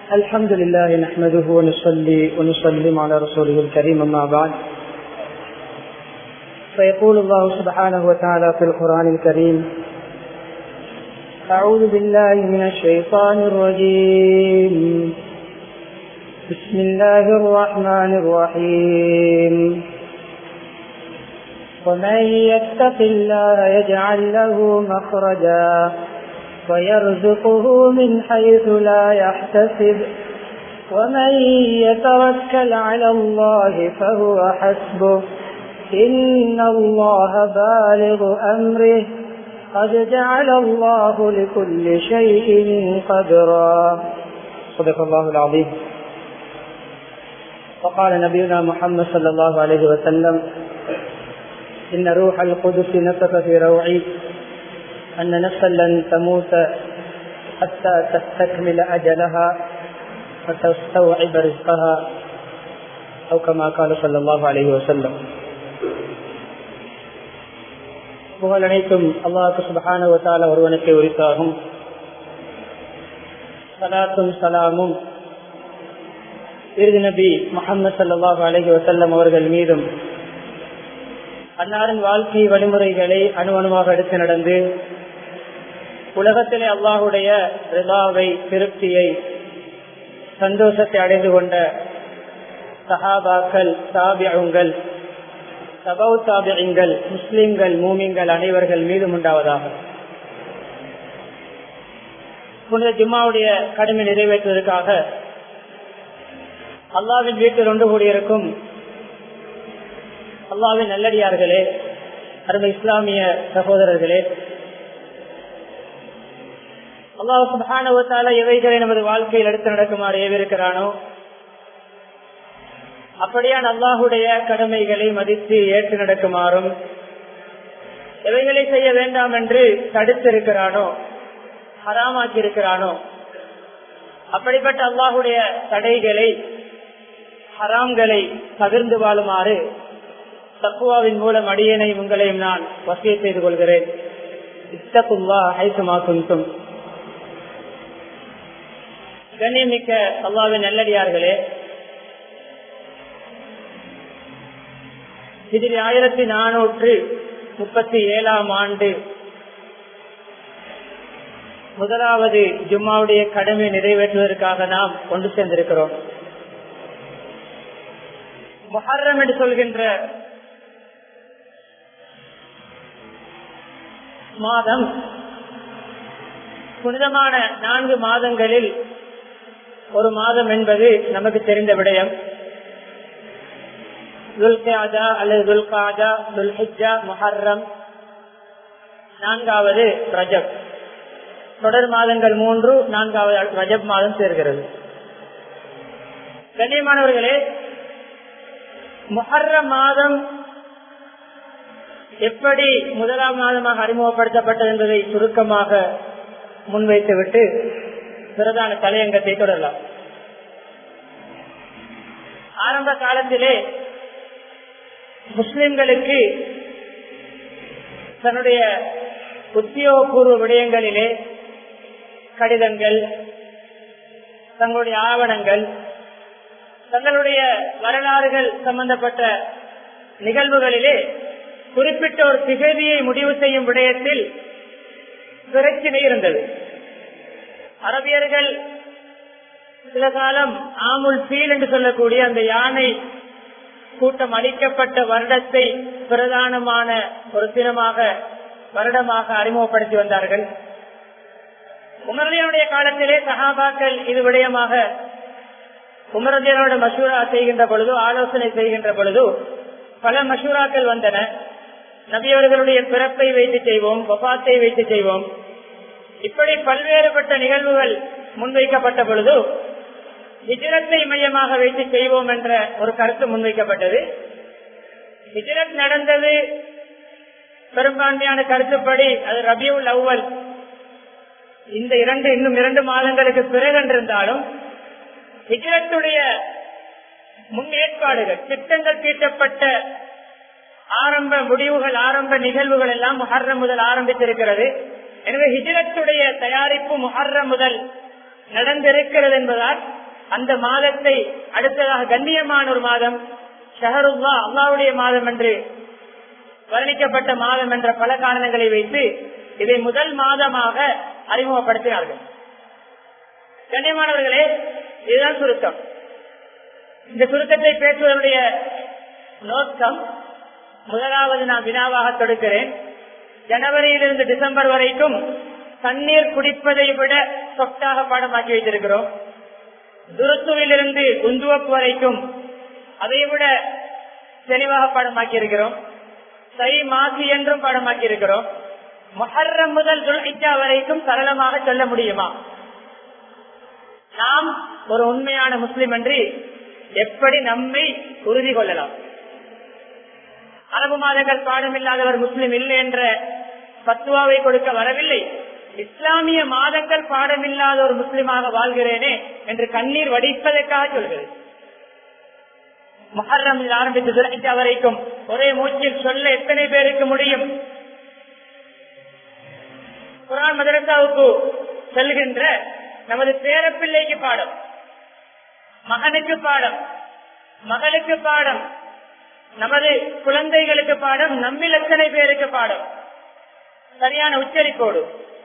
الحمد لله نحمده ونصلي ونسلم على رسوله الكريم أما بعد فيقول الله سبحانه وتعالى في القرآن الكريم أعوذ بالله من الشيطان الرجيم بسم الله الرحمن الرحيم ومن يتق الله يجعل له مخرجا ويرزقه من حيث لا يحتسب ومن يتوكل على الله فهو حسبه إن الله بالغ أمره قد جعل الله لكل شيء قدرا صدق الله العظيم وقال نبينا محمد صلى الله عليه وسلم إن روح القدس نفث في روعي أن نفسا لن تموت حتى تستكمل أجلها وتستوعب رزقها أو كما قال صلى الله عليه وسلم புகழ் அனைத்தும் அல்லாஹு சுபகான ஒருவனுக்கு உரித்தாகும் சலாத்தும் சலாமும் இறுதி நபி முகமது சல்லாஹு அலஹி வசல்லம் அவர்கள் மீதும் அன்னாரின் வாழ்க்கை வழிமுறைகளை அணுவணுவாக எடுத்து நடந்து உலகத்திலே அல்லாஹுடைய ரிலாவை திருப்தியை சந்தோஷத்தை அடைந்து கொண்ட சஹாபாக்கள் சாபியங்கள் சபௌ சாபியங்கள் முஸ்லிம்கள் மூமிங்கள் அனைவர்கள் மீதும் உண்டாவதாக புனித ஜிம்மாவுடைய கடமை நிறைவேற்றுவதற்காக அல்லாவின் வீட்டில் ஒன்று கூடியிருக்கும் அல்லாவின் நல்லடியார்களே அருமை இஸ்லாமிய சகோதரர்களே அல்லாஹ் சுபானுவத்தால எவைகளை நமது வாழ்க்கையில் எடுத்து நடக்குமாறு ஏவிருக்கிறானோ அப்படியான் அல்லாஹுடைய கடமைகளை மதித்து ஏற்று நடக்குமாறும் எவைகளை செய்ய வேண்டாம் என்று தடுத்திருக்கிறானோ ஹராமாக்கி இருக்கிறானோ அப்படிப்பட்ட அல்லாஹுடைய தடைகளை ஹராம்களை பகிர்ந்து வாழுமாறு தக்குவாவின் மூலம் அடியனை உங்களையும் நான் வசிய செய்து கொள்கிறேன் இத்தகுல்லா ஹைசுமா குந்தும் கண்ணியமிக்க அல்லாவின் நல்லடியார்களே இதில் ஆயிரத்தி நானூற்று முப்பத்தி ஏழாம் ஆண்டு முதலாவது ஜும்மாவுடைய கடமை நிறைவேற்றுவதற்காக நாம் கொண்டு சேர்ந்திருக்கிறோம் மொஹர்ரம் என்று சொல்கின்ற மாதம் புனிதமான நான்கு மாதங்களில் ஒரு மாதம் என்பது நமக்கு தெரிந்த விடயம் துல்காஜா அல்லது துல்காஜா துல்ஹிஜா முஹர்ரம் நான்காவது ரஜப் தொடர் மாதங்கள் மூன்று நான்காவது ரஜப் மாதம் சேர்கிறது கண்ணியமானவர்களே முஹர்ரம் மாதம் எப்படி முதலாம் மாதமாக அறிமுகப்படுத்தப்பட்டது என்பதை சுருக்கமாக முன்வைத்துவிட்டு பிரதான தலையங்கத்தை தொடரலாம் ஆரம்ப காலத்திலே முஸ்லிம்களுக்கு தன்னுடைய உத்தியோகபூர்வ விடயங்களிலே கடிதங்கள் தங்களுடைய ஆவணங்கள் தங்களுடைய வரலாறுகள் சம்பந்தப்பட்ட நிகழ்வுகளிலே குறிப்பிட்ட ஒரு திகதியை முடிவு செய்யும் விடயத்தில் பிரச்சனை இருந்தது அரபியர்கள் சில காலம் ஆமுல் பீல் என்று சொல்லக்கூடிய அந்த யானை கூட்டம் அளிக்கப்பட்ட வருடத்தை பிரதானமான ஒரு தினமாக வருடமாக அறிமுகப்படுத்தி வந்தார்கள் உமரதியனுடைய காலத்திலே சகாபாக்கள் இது விடயமாக உமரதியனோட மசூரா செய்கின்ற பொழுது ஆலோசனை செய்கின்ற பொழுது பல மசூராக்கள் வந்தன நபியவர்களுடைய பிறப்பை வைத்து செய்வோம் வபாத்தை வைத்து செய்வோம் இப்படி பல்வேறுபட்ட நிகழ்வுகள் முன்வைக்கப்பட்ட பொழுது ஹிஜரத்தை மையமாக வைத்து செய்வோம் என்ற ஒரு கருத்து முன்வைக்கப்பட்டது ஹிஜரத் நடந்தது பெரும்பான்மையான கருத்துப்படி அது ரபியுல் அவ்வல் இந்த இரண்டு இன்னும் இரண்டு மாதங்களுக்கு பிறகு என்றிருந்தாலும் ஹிஜரத்துடைய முன்னேற்பாடுகள் திட்டங்கள் தீட்டப்பட்ட ஆரம்ப முடிவுகள் ஆரம்ப நிகழ்வுகள் எல்லாம் முஹர்ரம் முதல் ஆரம்பித்திருக்கிறது எனவே ஹிஜரத்துடைய தயாரிப்பு முஹர்ரம் முதல் நடந்திருக்கிறது என்பதால் அந்த மாதத்தை அடுத்ததாக கண்ணியமான ஒரு மாதம் ஷஹருல்லா அல்லாவுடைய மாதம் என்று வர்ணிக்கப்பட்ட மாதம் என்ற பல காரணங்களை வைத்து இதை முதல் மாதமாக அறிமுகப்படுத்தினார்கள் கண்ணியமானவர்களே இதுதான் சுருக்கம் இந்த சுருக்கத்தை பேசுவதனுடைய நோக்கம் முதலாவது நான் வினாவாக தொடுக்கிறேன் ஜனவரியிலிருந்து டிசம்பர் வரைக்கும் தண்ணீர் குடிப்பதை விட சொத்தாக பாடமாக்கி வைத்திருக்கிறோம் துருத்துவிலிருந்து குந்துவப்பு வரைக்கும் அதை விட தெளிவாக பாடமாக்கி இருக்கிறோம் சை மாசி என்றும் பாடமாக்கி இருக்கிறோம் மொஹர்ரம் முதல் துல்ஹிஜா வரைக்கும் சரளமாக சொல்ல முடியுமா நாம் ஒரு உண்மையான முஸ்லிம் என்று எப்படி நம்மை உறுதி கொள்ளலாம் அரபு மாதங்கள் பாடமில்லாதவர் முஸ்லிம் இல்லை என்ற பத்துவாவை கொடுக்க வரவில்லை இஸ்லாமிய மாதங்கள் பாடமில்லாத ஒரு முஸ்லிமாக வாழ்கிறேனே என்று கண்ணீர் வடிப்பதற்காக சொல்கிறது மஹர்ரம் ஆரம்பித்து துரைச்சா வரைக்கும் ஒரே மூச்சில் சொல்ல எத்தனை பேருக்கு முடியும் குரான் மதரசாவுக்கு செல்கின்ற நமது பேரப்பிள்ளைக்கு பாடம் மகனுக்கு பாடம் மகளுக்கு பாடம் நமது குழந்தைகளுக்கு பாடம் நம்மில் எத்தனை பேருக்கு பாடம் சரியான உச்சரிப்போடு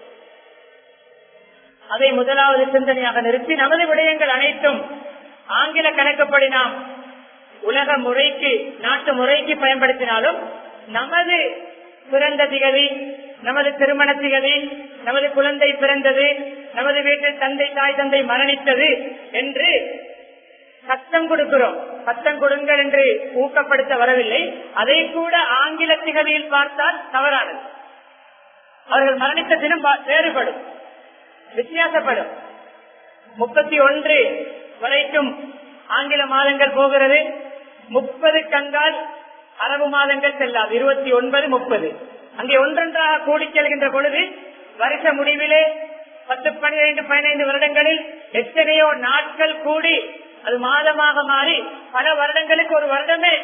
அதை முதலாவது சிந்தனையாக நிறுத்தி நமது விடயங்கள் அனைத்தும் ஆங்கில கணக்குப்படி நாம் உலக முறைக்கு நாட்டு முறைக்கு பயன்படுத்தினாலும் நமது பிறந்த திகதி நமது திருமண திகதி நமது குழந்தை பிறந்தது நமது வீட்டில் தந்தை தாய் தந்தை மரணித்தது என்று சத்தம் கொடுக்கிறோம் சத்தம் கொடுங்கள் என்று ஊக்கப்படுத்த வரவில்லை அதை கூட ஆங்கில திகதியில் பார்த்தால் தவறானது அவர்கள் மரணித்த தினம் வேறுபடும் வித்தியாசப்படும் முப்பத்தி ஒன்று வரைக்கும் ஆங்கில மாதங்கள் போகிறது முப்பது கங்கால் அரபு மாதங்கள் செல்லாது இருபத்தி ஒன்பது முப்பது அங்கே ஒன்றொன்றாக கூடி செல்கின்ற பொழுது வருஷ முடிவிலே பத்து பன்னிரண்டு பதினைந்து வருடங்களில் எத்தனையோ நாட்கள் கூடி அது மாதமாக மாறி பல வருடங்களுக்கு ஒரு வருடமே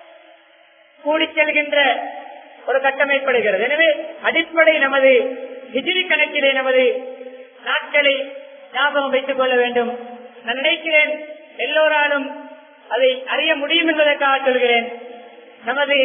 கூடி செல்கின்ற ஒரு கட்டமைப்படுகிறது எனவே அடிப்படை நமது ஹிஜிரி கணக்கிலே நமது நாட்களை ஞாபகம் வைத்துக் கொள்ள வேண்டும் நான் நினைக்கிறேன் எல்லோராலும் அதை அறிய முடியும் என்பதற்காக சொல்கிறேன் நமது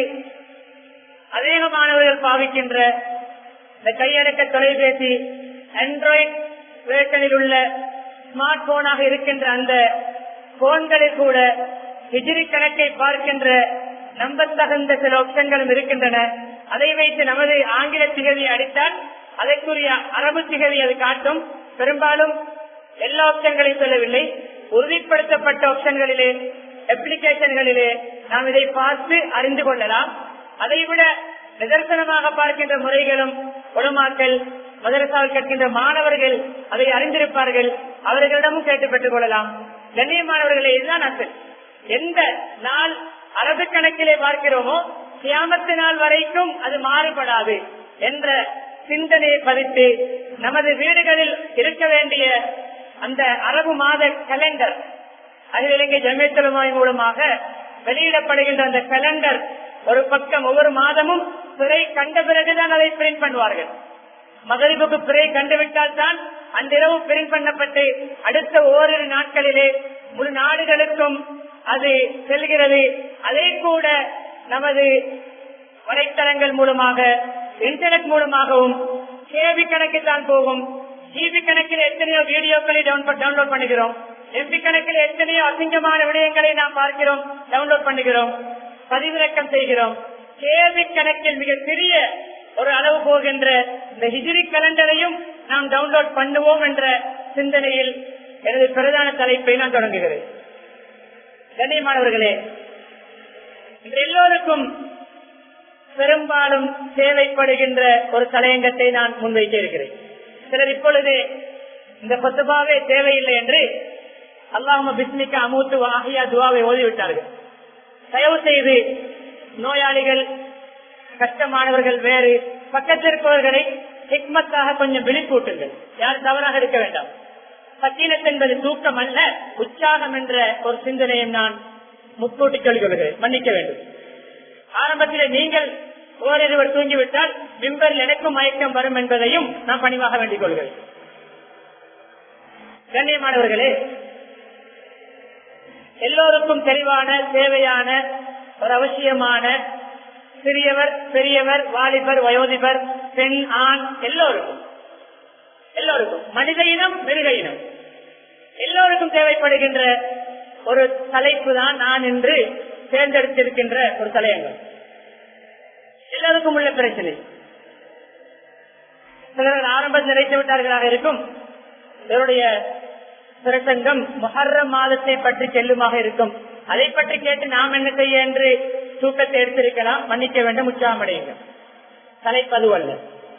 அநேகமானவர்கள் பாவிக்கின்ற இந்த கையடக்க தொலைபேசி ஆண்ட்ராய்டு வேட்டனில் உள்ள ஸ்மார்ட் போனாக இருக்கின்ற அந்த போன்களில் கூட ஹிஜிரி கணக்கை பார்க்கின்ற நம்பத்தகுந்த சில ஆப்ஷன்களும் இருக்கின்றன அதை வைத்து நமது ஆங்கில திகதி அடித்தால் அதற்குரிய அரபு திகதி அது காட்டும் பெரும்பாலும் எல்லா ஆப்ஷன்களையும் சொல்லவில்லை உறுதிப்படுத்தப்பட்ட ஆப்ஷன்களிலே அப்ளிகேஷன்களிலே நாம் இதை பார்த்து அறிந்து கொள்ளலாம் அதைவிட நிதர்சனமாக பார்க்கின்ற முறைகளும் உடமாக்கல் மதரசாவில் கேட்கின்ற மாணவர்கள் அதை அறிந்திருப்பார்கள் அவர்களிடமும் கேட்டு பெற்றுக் கொள்ளலாம் கண்ணியமானவர்களே இதுதான் அசல் எந்த நாள் அரபு கணக்கிலே பார்க்கிறோமோ கியாமத்து நாள் வரைக்கும் அது மாறுபடாது என்ற சிந்தனையை பதித்து நமது வீடுகளில் இருக்க வேண்டிய அந்த அரபு மாத கலண்டர் அகில இலங்கை ஜமியத்தலமாய் மூலமாக வெளியிடப்படுகின்ற அந்த கலண்டர் ஒரு பக்கம் ஒவ்வொரு மாதமும் பிறை கண்ட பிறகுதான் அதை பிரிண்ட் பண்ணுவார்கள் மகரிபுக்கு பிறை கண்டுவிட்டால் தான் அன்றிரவு பிரிண்ட் பண்ணப்பட்டு அடுத்த ஓரிரு நாட்களிலே முழு நாடுகளுக்கும் அது செல்கிறது அதை கூட நமது வலைத்தளங்கள் மூலமாக இன்டர்நெட் மூலமாகவும் கேபி கணக்கில் தான் போகும் ஜிபி கணக்கில் எத்தனையோ வீடியோக்களை டவுன்லோட் பண்ணுகிறோம் எம்பி கணக்கில் எத்தனையோ அசிங்கமான விடயங்களை நாம் பார்க்கிறோம் டவுன்லோட் பண்ணுகிறோம் பதிவிறக்கம் செய்கிறோம் கேபி கணக்கில் மிக சிறிய ஒரு அளவு போகின்ற இந்த ஹிஜிரி கலண்டரையும் நாம் டவுன்லோட் பண்ணுவோம் என்ற சிந்தனையில் எனது பிரதான தலைப்பை நான் தொடங்குகிறேன் கண்ணியமானவர்களே இன்று எல்லோருக்கும் பெரும்பாலும் தேவைப்படுகின்ற ஒரு தலையங்கத்தை நான் முன்வைக்க இருக்கிறேன் சிலர் இப்பொழுது இந்த பத்துபாவே தேவையில்லை என்று அல்லாஹ் பிஸ்மிக்க அமூத்து ஆகியா துவாவை ஓதிவிட்டார்கள் தயவு செய்து நோயாளிகள் கஷ்டமானவர்கள் வேறு பக்கத்தில் இருப்பவர்களை ஹிக்மத்தாக கொஞ்சம் விழிப்பூட்டுங்கள் யார் தவறாக இருக்க வேண்டாம் பட்டியலத் என்பது தூக்கம் அல்ல உற்சாகம் என்ற ஒரு சிந்தனையும் நான் முக்கூட்டி சொல்கிறேன் மன்னிக்க வேண்டும் ஆரம்பத்தில் நீங்கள் ஓரிருவர் தூங்கிவிட்டால் மிம்பரில் எனக்கும் மயக்கம் வரும் என்பதையும் நான் பணிவாக வேண்டிக் கொள்கிறேன் கண்ணியமானவர்களே எல்லோருக்கும் தெளிவான தேவையான ஒரு அவசியமான சிறியவர் பெரியவர் வாலிபர் வயோதிபர் பெண் ஆண் எல்லோருக்கும் எல்லோருக்கும் மனித இனம் மிருக இனம் எல்லோருக்கும் தேவைப்படுகின்ற ஒரு தலைப்பு தான் நான் இன்று தேர்ந்தெடுத்திருக்கின்ற ஒரு தலையங்கம் எல்லோருக்கும் உள்ள பிரச்சனை சிலர்கள் ஆரம்பத்தில் நினைத்து விட்டார்களாக இருக்கும் இவருடைய பிரசங்கம் மொஹர்ரம் மாதத்தை பற்றி செல்லுமாக இருக்கும் அதை பற்றி கேட்டு நாம் என்ன செய்ய என்று தூக்கத்தை எடுத்திருக்கலாம் மன்னிக்க வேண்டும் உற்சாகமடையுங்கள் தலைப்பது அல்ல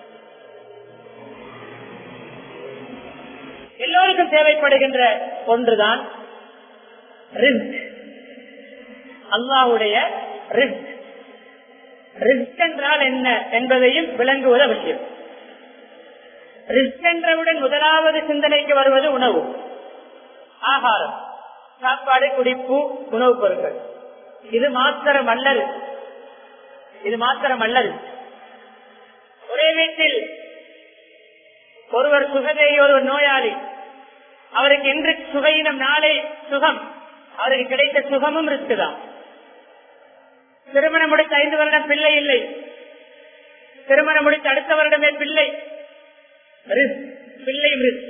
எல்லோருக்கும் தேவைப்படுகின்ற ஒன்றுதான் ரிஸ்க் அல்லாவுடைய ரிஸ்க் ரிஸ்க் என்றால் என்ன என்பதையும் விளங்குவது அவசியம் ரிஸ்க் என்றவுடன் முதலாவது சிந்தனைக்கு வருவது உணவு ஆகாரம் சாப்பாடு குடிப்பு உணவுப் பொருட்கள் இது மாத்திரம் அல்லது இது மாத்திரம் அல்லது ஒரே வீட்டில் ஒருவர் சுகதேகி ஒருவர் நோயாளி அவருக்கு இன்று சுகையினம் நாளை சுகம் அவருக்கு கிடைத்த சுகமும் ரிஸ்க் தான் திருமணம் முடித்த ஐந்து வருடம் பிள்ளை இல்லை திருமணம் முடித்த அடுத்த வருடமே பிள்ளை ரிஸ்க் பிள்ளையும் ரிஸ்க்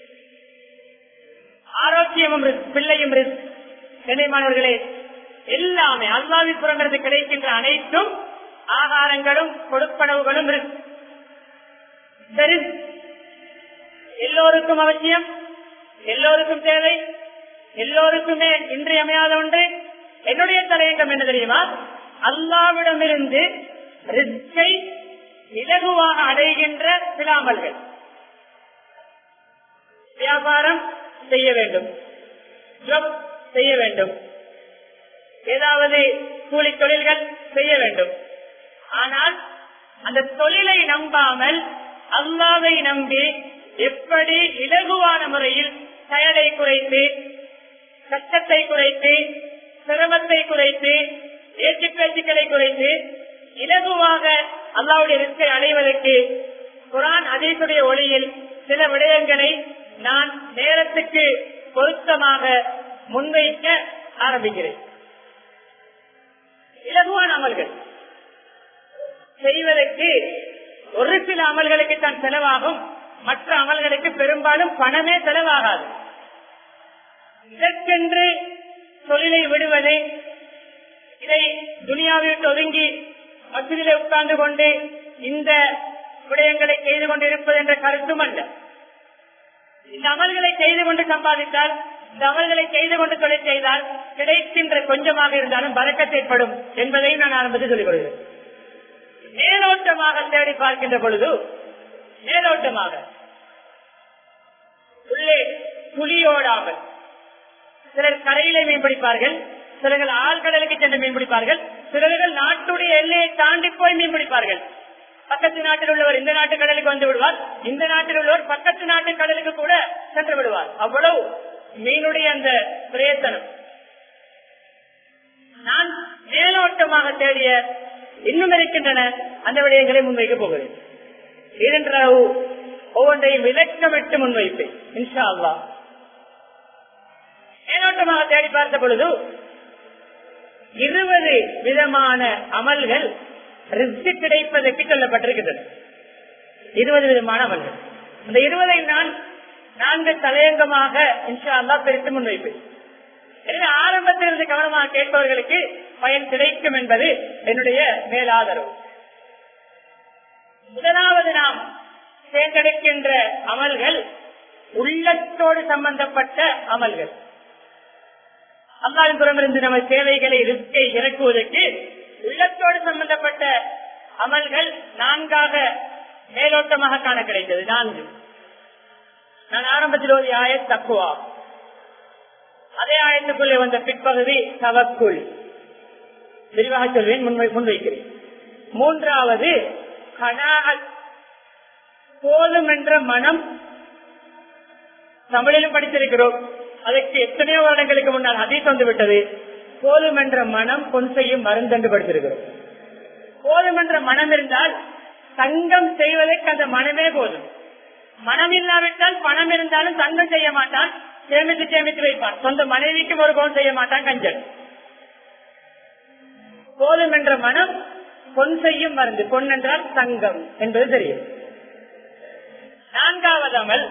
ஆரோக்கியமும் ரிஸ்க் பிள்ளையும் ரிஸ்க் கண்ணியமானவர்களே எல்லாமே அல்லாவிப்புறங்கிறது கிடைக்கின்ற அனைத்தும் ஆகாரங்களும் கொடுப்பனவுகளும் ரிஸ்க் இந்த ரிஸ்க் எல்லோருக்கும் அவசியம் எல்லோருக்கும் தேவை எல்லோருக்குமே இன்றியமையாத ஒன்று என்னுடைய தலையங்கம் என்ன தெரியுமா அல்லாவிடமிருந்து ரிஸ்கை இலகுவாக அடைகின்ற சிலாமல்கள் வியாபாரம் செய்ய வேண்டும் ஜப் செய்ய வேண்டும் ஏதாவது கூலி தொழில்கள் செய்ய வேண்டும் ஆனால் அந்த தொழிலை நம்பாமல் அல்லாவை நம்பி எப்படி இலகுவான முறையில் செயலை குறைத்து கஷ்டத்தை குறைத்து சிரமத்தை குறைத்து ஏற்று பேச்சுக்களை குறைத்து இலகுவாக அல்லாவுடைய ரிஸ்கை அடைவதற்கு குரான் அதீசுடைய ஒளியில் சில விடயங்களை நான் நேரத்துக்கு பொருத்தமாக முன்வைக்க ஆரம்பிக்கிறேன் இலகுவான அமல்கள் செய்வதற்கு ஒரு சில அமல்களுக்கு தான் செலவாகும் மற்ற அமல்களுக்கு பெரும்பாலும் பணமே செலவாகாது இதற்கென்று தொழிலை விடுவது இதை துனியாவிற்கு ஒதுங்கி மசிதிலே உட்கார்ந்து கொண்டு இந்த விடயங்களை செய்து கொண்டிருப்பது என்ற கருத்தும் அல்ல இந்த அமல்களை செய்து கொண்டு சம்பாதித்தால் இந்த அமல்களை செய்து கொண்டு தொழில் செய்தால் கிடைக்கின்ற கொஞ்சமாக இருந்தாலும் பறக்கத் ஏற்படும் என்பதையும் நான் ஆரம்பத்தில் சொல்லிக் கொள்கிறேன் மேலோட்டமாக தேடி பார்க்கின்ற பொழுது மேலோட்டமாக உள்ளே புலியோடாமல் சிலர் கரையிலே மீன் பிடிப்பார்கள் சிலர்கள் ஆழ்கடலுக்கு சென்று மீன் பிடிப்பார்கள் சிலர்கள் நாட்டுடைய எல்லையை தாண்டி போய் மீன் பிடிப்பார்கள் பக்கத்து நாட்டில் உள்ளவர் இந்த நாட்டு கடலுக்கு வந்து விடுவார் இந்த நாட்டில் உள்ளவர் பக்கத்து நாட்டு கடலுக்கு கூட சென்று விடுவார் அவ்வளவு மீனுடைய அந்த பிரயத்தனம் நான் மேலோட்டமாக தேடிய இன்னும் இருக்கின்றன அந்த விடயங்களை முன்வைக்க போகிறேன் இரண்டாவது ஒவ்வொன்றையும் விளக்கமிட்டு முன்வைப்பேன் இன்ஷா அல்லா மேலோட்டமாக தேடி பார்த்த பொழுது இருபது விதமான அமல்கள் ரிஸ்க் கிடைப்பதற்கு சொல்லப்பட்டிருக்கின்றன இருபது விதமான அமல்கள் இந்த இருபதை நான் நான்கு தலையங்கமாக இன்ஷா அல்லா பிரித்து முன்வைப்பேன் எனவே ஆரம்பத்தில் இருந்து கவனமாக கேட்பவர்களுக்கு பயன் கிடைக்கும் என்பது என்னுடைய மேலாதரவு முதலாவது நாம் தேர்ந்தெடுக்கின்ற அமல்கள் உள்ளத்தோடு சம்பந்தப்பட்ட அமல்கள் அல்லாவின் புறமிருந்து நம்ம சேவைகளை ரிஸ்கை இறக்குவதற்கு உள்ளத்தோடு சம்பந்தப்பட்ட அமல்கள் நான்காக மேலோட்டமாக காண கிடைத்தது நான்கு நான் ஆரம்பத்தில் ஒரு ஆய தக்குவா அதே ஆயத்துக்குள்ளே வந்த பிற்பகுதி தவக்குள் விரிவாக சொல்வேன் முன்வை முன்வைக்கிறேன் மூன்றாவது கனாகத் போதும் என்ற மனம் தமிழிலும் படித்திருக்கிறோம் அதற்கு எத்தனையோ வருடங்களுக்கு முன்னால் அதே வந்து விட்டது போதும் என்ற மனம் பொன்சையும் மருந்தென்று படித்திருக்கிறோம் போதும் என்ற மனம் இருந்தால் தங்கம் செய்வதற்கு அந்த மனமே போதும் மனம் இல்லாவிட்டால் பணம் இருந்தாலும் தங்கம் செய்ய மாட்டான் சேமித்து சேமித்து வைப்பான் சொந்த மனைவிக்கும் ஒரு பவுன் செய்ய மாட்டான் கஞ்சன் போதும் என்ற மனம் பொன் செய்யும் மருந்து பொன் என்றால் தங்கம் என்பது தெரியும் நான்காவது அமல்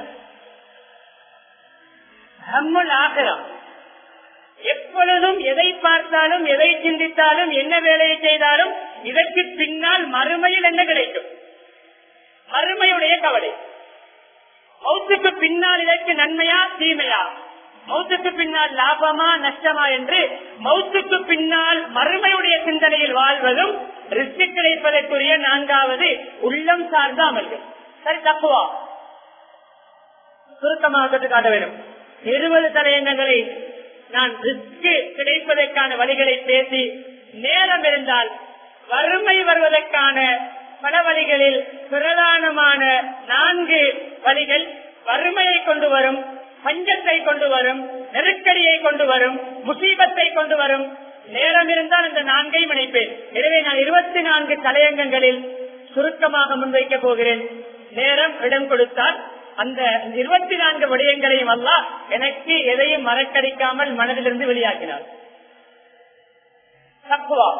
ஹம்முல் ஆகிரம் எப்பொழுதும் எதை பார்த்தாலும் எதை சிந்தித்தாலும் என்ன வேலையை செய்தாலும் இதற்கு பின்னால் மறுமையில் என்ன கிடைக்கும் மறுமையுடைய கவலை மௌத்துக்கு பின்னால் இதற்கு நன்மையா தீமையா மௌத்துக்கு பின்னால் லாபமா நஷ்டமா என்று மௌத்துக்கு பின்னால் மறுமையுடைய சிந்தனையில் வாழ்வதும் ரிஸ்க் கிடைப்பதற்குரிய நான்காவது உள்ளம் சார்ந்த அமல்கள் சரி தப்புவா சுருக்கமாக கற்று காட்ட வேண்டும் இருபது தலையங்கங்களை நான் ரிஸ்க் கிடைப்பதற்கான வழிகளை பேசி நேரம் இருந்தால் வறுமை வருவதற்கான பல வழிகளில் பிரதானமான நான்கு வழிகள் வறுமையை கொண்டு வரும் பஞ்சத்தை கொண்டு வரும் நெருக்கடியை கொண்டு வரும் முசீபத்தை கொண்டு வரும் நேரம் இருந்தால் இந்த நான்கை இணைப்பேன் எனவே நான் இருபத்தி நான்கு தலையங்கங்களில் சுருக்கமாக முன்வைக்க போகிறேன் நேரம் இடம் கொடுத்தால் அந்த இருபத்தி நான்கு விடயங்களையும் அல்ல எனக்கு எதையும் மறக்கடிக்காமல் மனதிலிருந்து வெளியாக்கினார் தக்குவா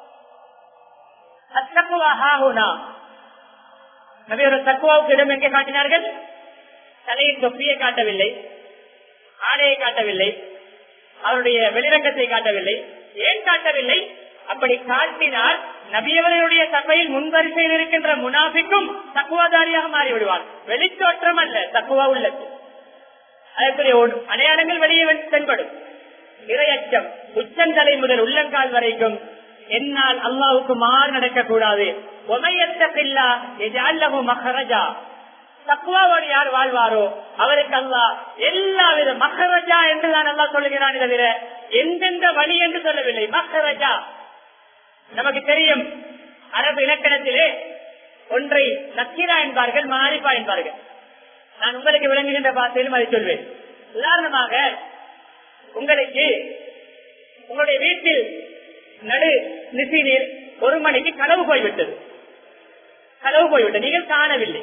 அத்தக்குவா ஹாஹுனா நபியோட தக்குவாவுக்கு இடம் எங்கே காட்டினார்கள் தலையின் தொப்பியை காட்டவில்லை ஆடையை காட்டவில்லை அவருடைய வெளிரங்கத்தை காட்டவில்லை ஏன் காட்டவில்லை அப்படி காட்டினால் நபியவர்களுடைய சபையில் முன்வரிசையில் இருக்கின்ற முனாபிக்கும் தக்குவாதாரியாக மாறிவிடுவார் வெளித்தோற்றம் அல்ல தக்குவா உள்ளது அதற்குரிய அடையாளங்கள் வெளியே தென்படும் இரையச்சம் உச்சந்தலை முதல் உள்ளங்கால் வரைக்கும் என்னால் அல்லாவுக்கு மாறு நடக்கக்கூடாது உமையத்தப்பில்லா எஜால்லகு மகரஜா தக்குவாவோடு யார் வாழ்வாரோ அவருக்கு அல்லா எல்லாவித மகரஜா என்று தான் அல்லா சொல்லுகிறான் தவிர எந்தெந்த வழி என்று சொல்லவில்லை மகரஜா நமக்கு தெரியும் அரபு இலக்கணத்திலே ஒன்றை நக்கீரா என்பார்கள் மாரிப்பா என்பார்கள் நான் உங்களுக்கு விளங்குகின்ற பாசையிலும் அதை சொல்வேன் உதாரணமாக உங்களுக்கு உங்களுடைய வீட்டில் நடு நிசி நீர் ஒரு மணிக்கு களவு போய்விட்டது களவு போய்விட்டது நீங்கள் காணவில்லை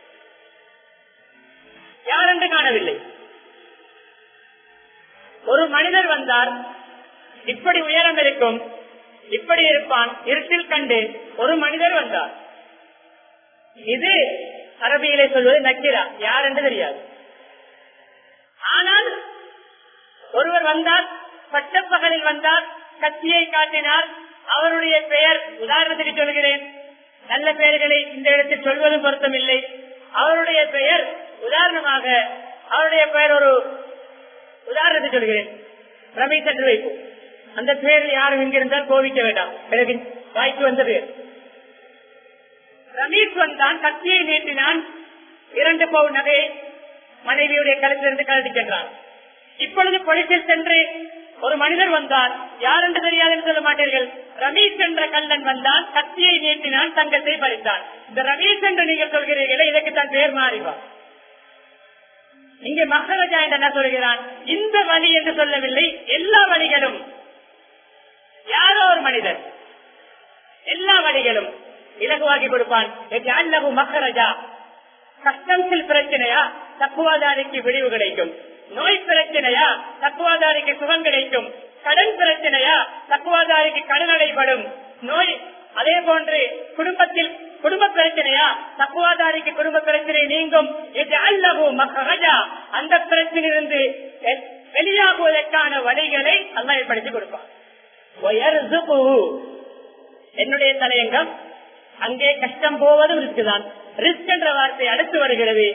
யார் என்று காணவில்லை ஒரு மனிதர் வந்தார் இப்படி உயரம் இருக்கும் இப்படி இருப்பான் இருட்டில் கண்டு ஒரு மனிதர் வந்தார் இது அரபியிலே சொல்வது நக்கிரா யார் என்று தெரியாது ஆனால் ஒருவர் வந்தார் பட்டப்பகலில் வந்தார் கத்தியை காட்டினார் அவருடைய பெயர் உதாரணத்துக்கு சொல்கிறேன் நல்ல பெயர்களை இந்த இடத்தில் சொல்வதும் பொருத்தமில்லை அவருடைய பெயர் உதாரணமாக அவருடைய பெயர் ஒரு உதாரணத்தை சொல்கிறேன் ரமேஷ் என்று வைப்போம் அந்த பெயரில் யாரும் இங்கிருந்தால் கோவிக்க வேண்டாம் எனக்கு வாய்ப்பு வந்த பெயர் ரமேஷ் வந்தான் கத்தியை நீட்டினான் இரண்டு பவுன் நகை மனைவியுடைய கழுத்திலிருந்து கழட்டி சென்றான் இப்பொழுது பொலிசில் சென்று ஒரு மனிதர் வந்தார் யார் என்று தெரியாது என்று சொல்ல மாட்டீர்கள் ரமேஷ் என்ற கல்லன் வந்தான் கத்தியை நீட்டினான் தங்கத்தை பறித்தான் இந்த ரமேஷ் என்று நீங்கள் சொல்கிறீர்களே இதற்கு தான் பெயர் மாறிவார் இங்கே மகாராஜா என்று என்ன சொல்கிறான் இந்த வழி என்று சொல்லவில்லை எல்லா வழிகளும் யாரோ ஒரு மனிதர் எல்லா வழிகளும் இலகுவாக்கி கொடுப்பான் அல்லகு மகாராஜா கஷ்டத்தில் பிரச்சனையா தக்குவாதாரிக்கு விடிவு கிடைக்கும் நோய் பிரச்சனையா தக்குவாதாரிக்கு சுகம் கிடைக்கும் கடன் பிரச்சனையா தக்குவாதாரிக்கு கடன் அடைபடும் நோய் அதே போன்று குடும்பத்தில் குடும்ப பிரச்சனையா தக்குவாதாரிக்கு குடும்ப பிரச்சனை நீங்கும் இது அல்லவு மகரஜா அந்த பிரச்சனையிலிருந்து வெளியாகுவதற்கான வழிகளை அல்லா ஏற்படுத்தி கொடுப்பான் என்னுடைய தலையங்கம் அங்கே கஷ்டம் போவதும் ரிஸ்க் தான் ரிஸ்க் என்ற வார்த்தை அடுத்து வருகிறது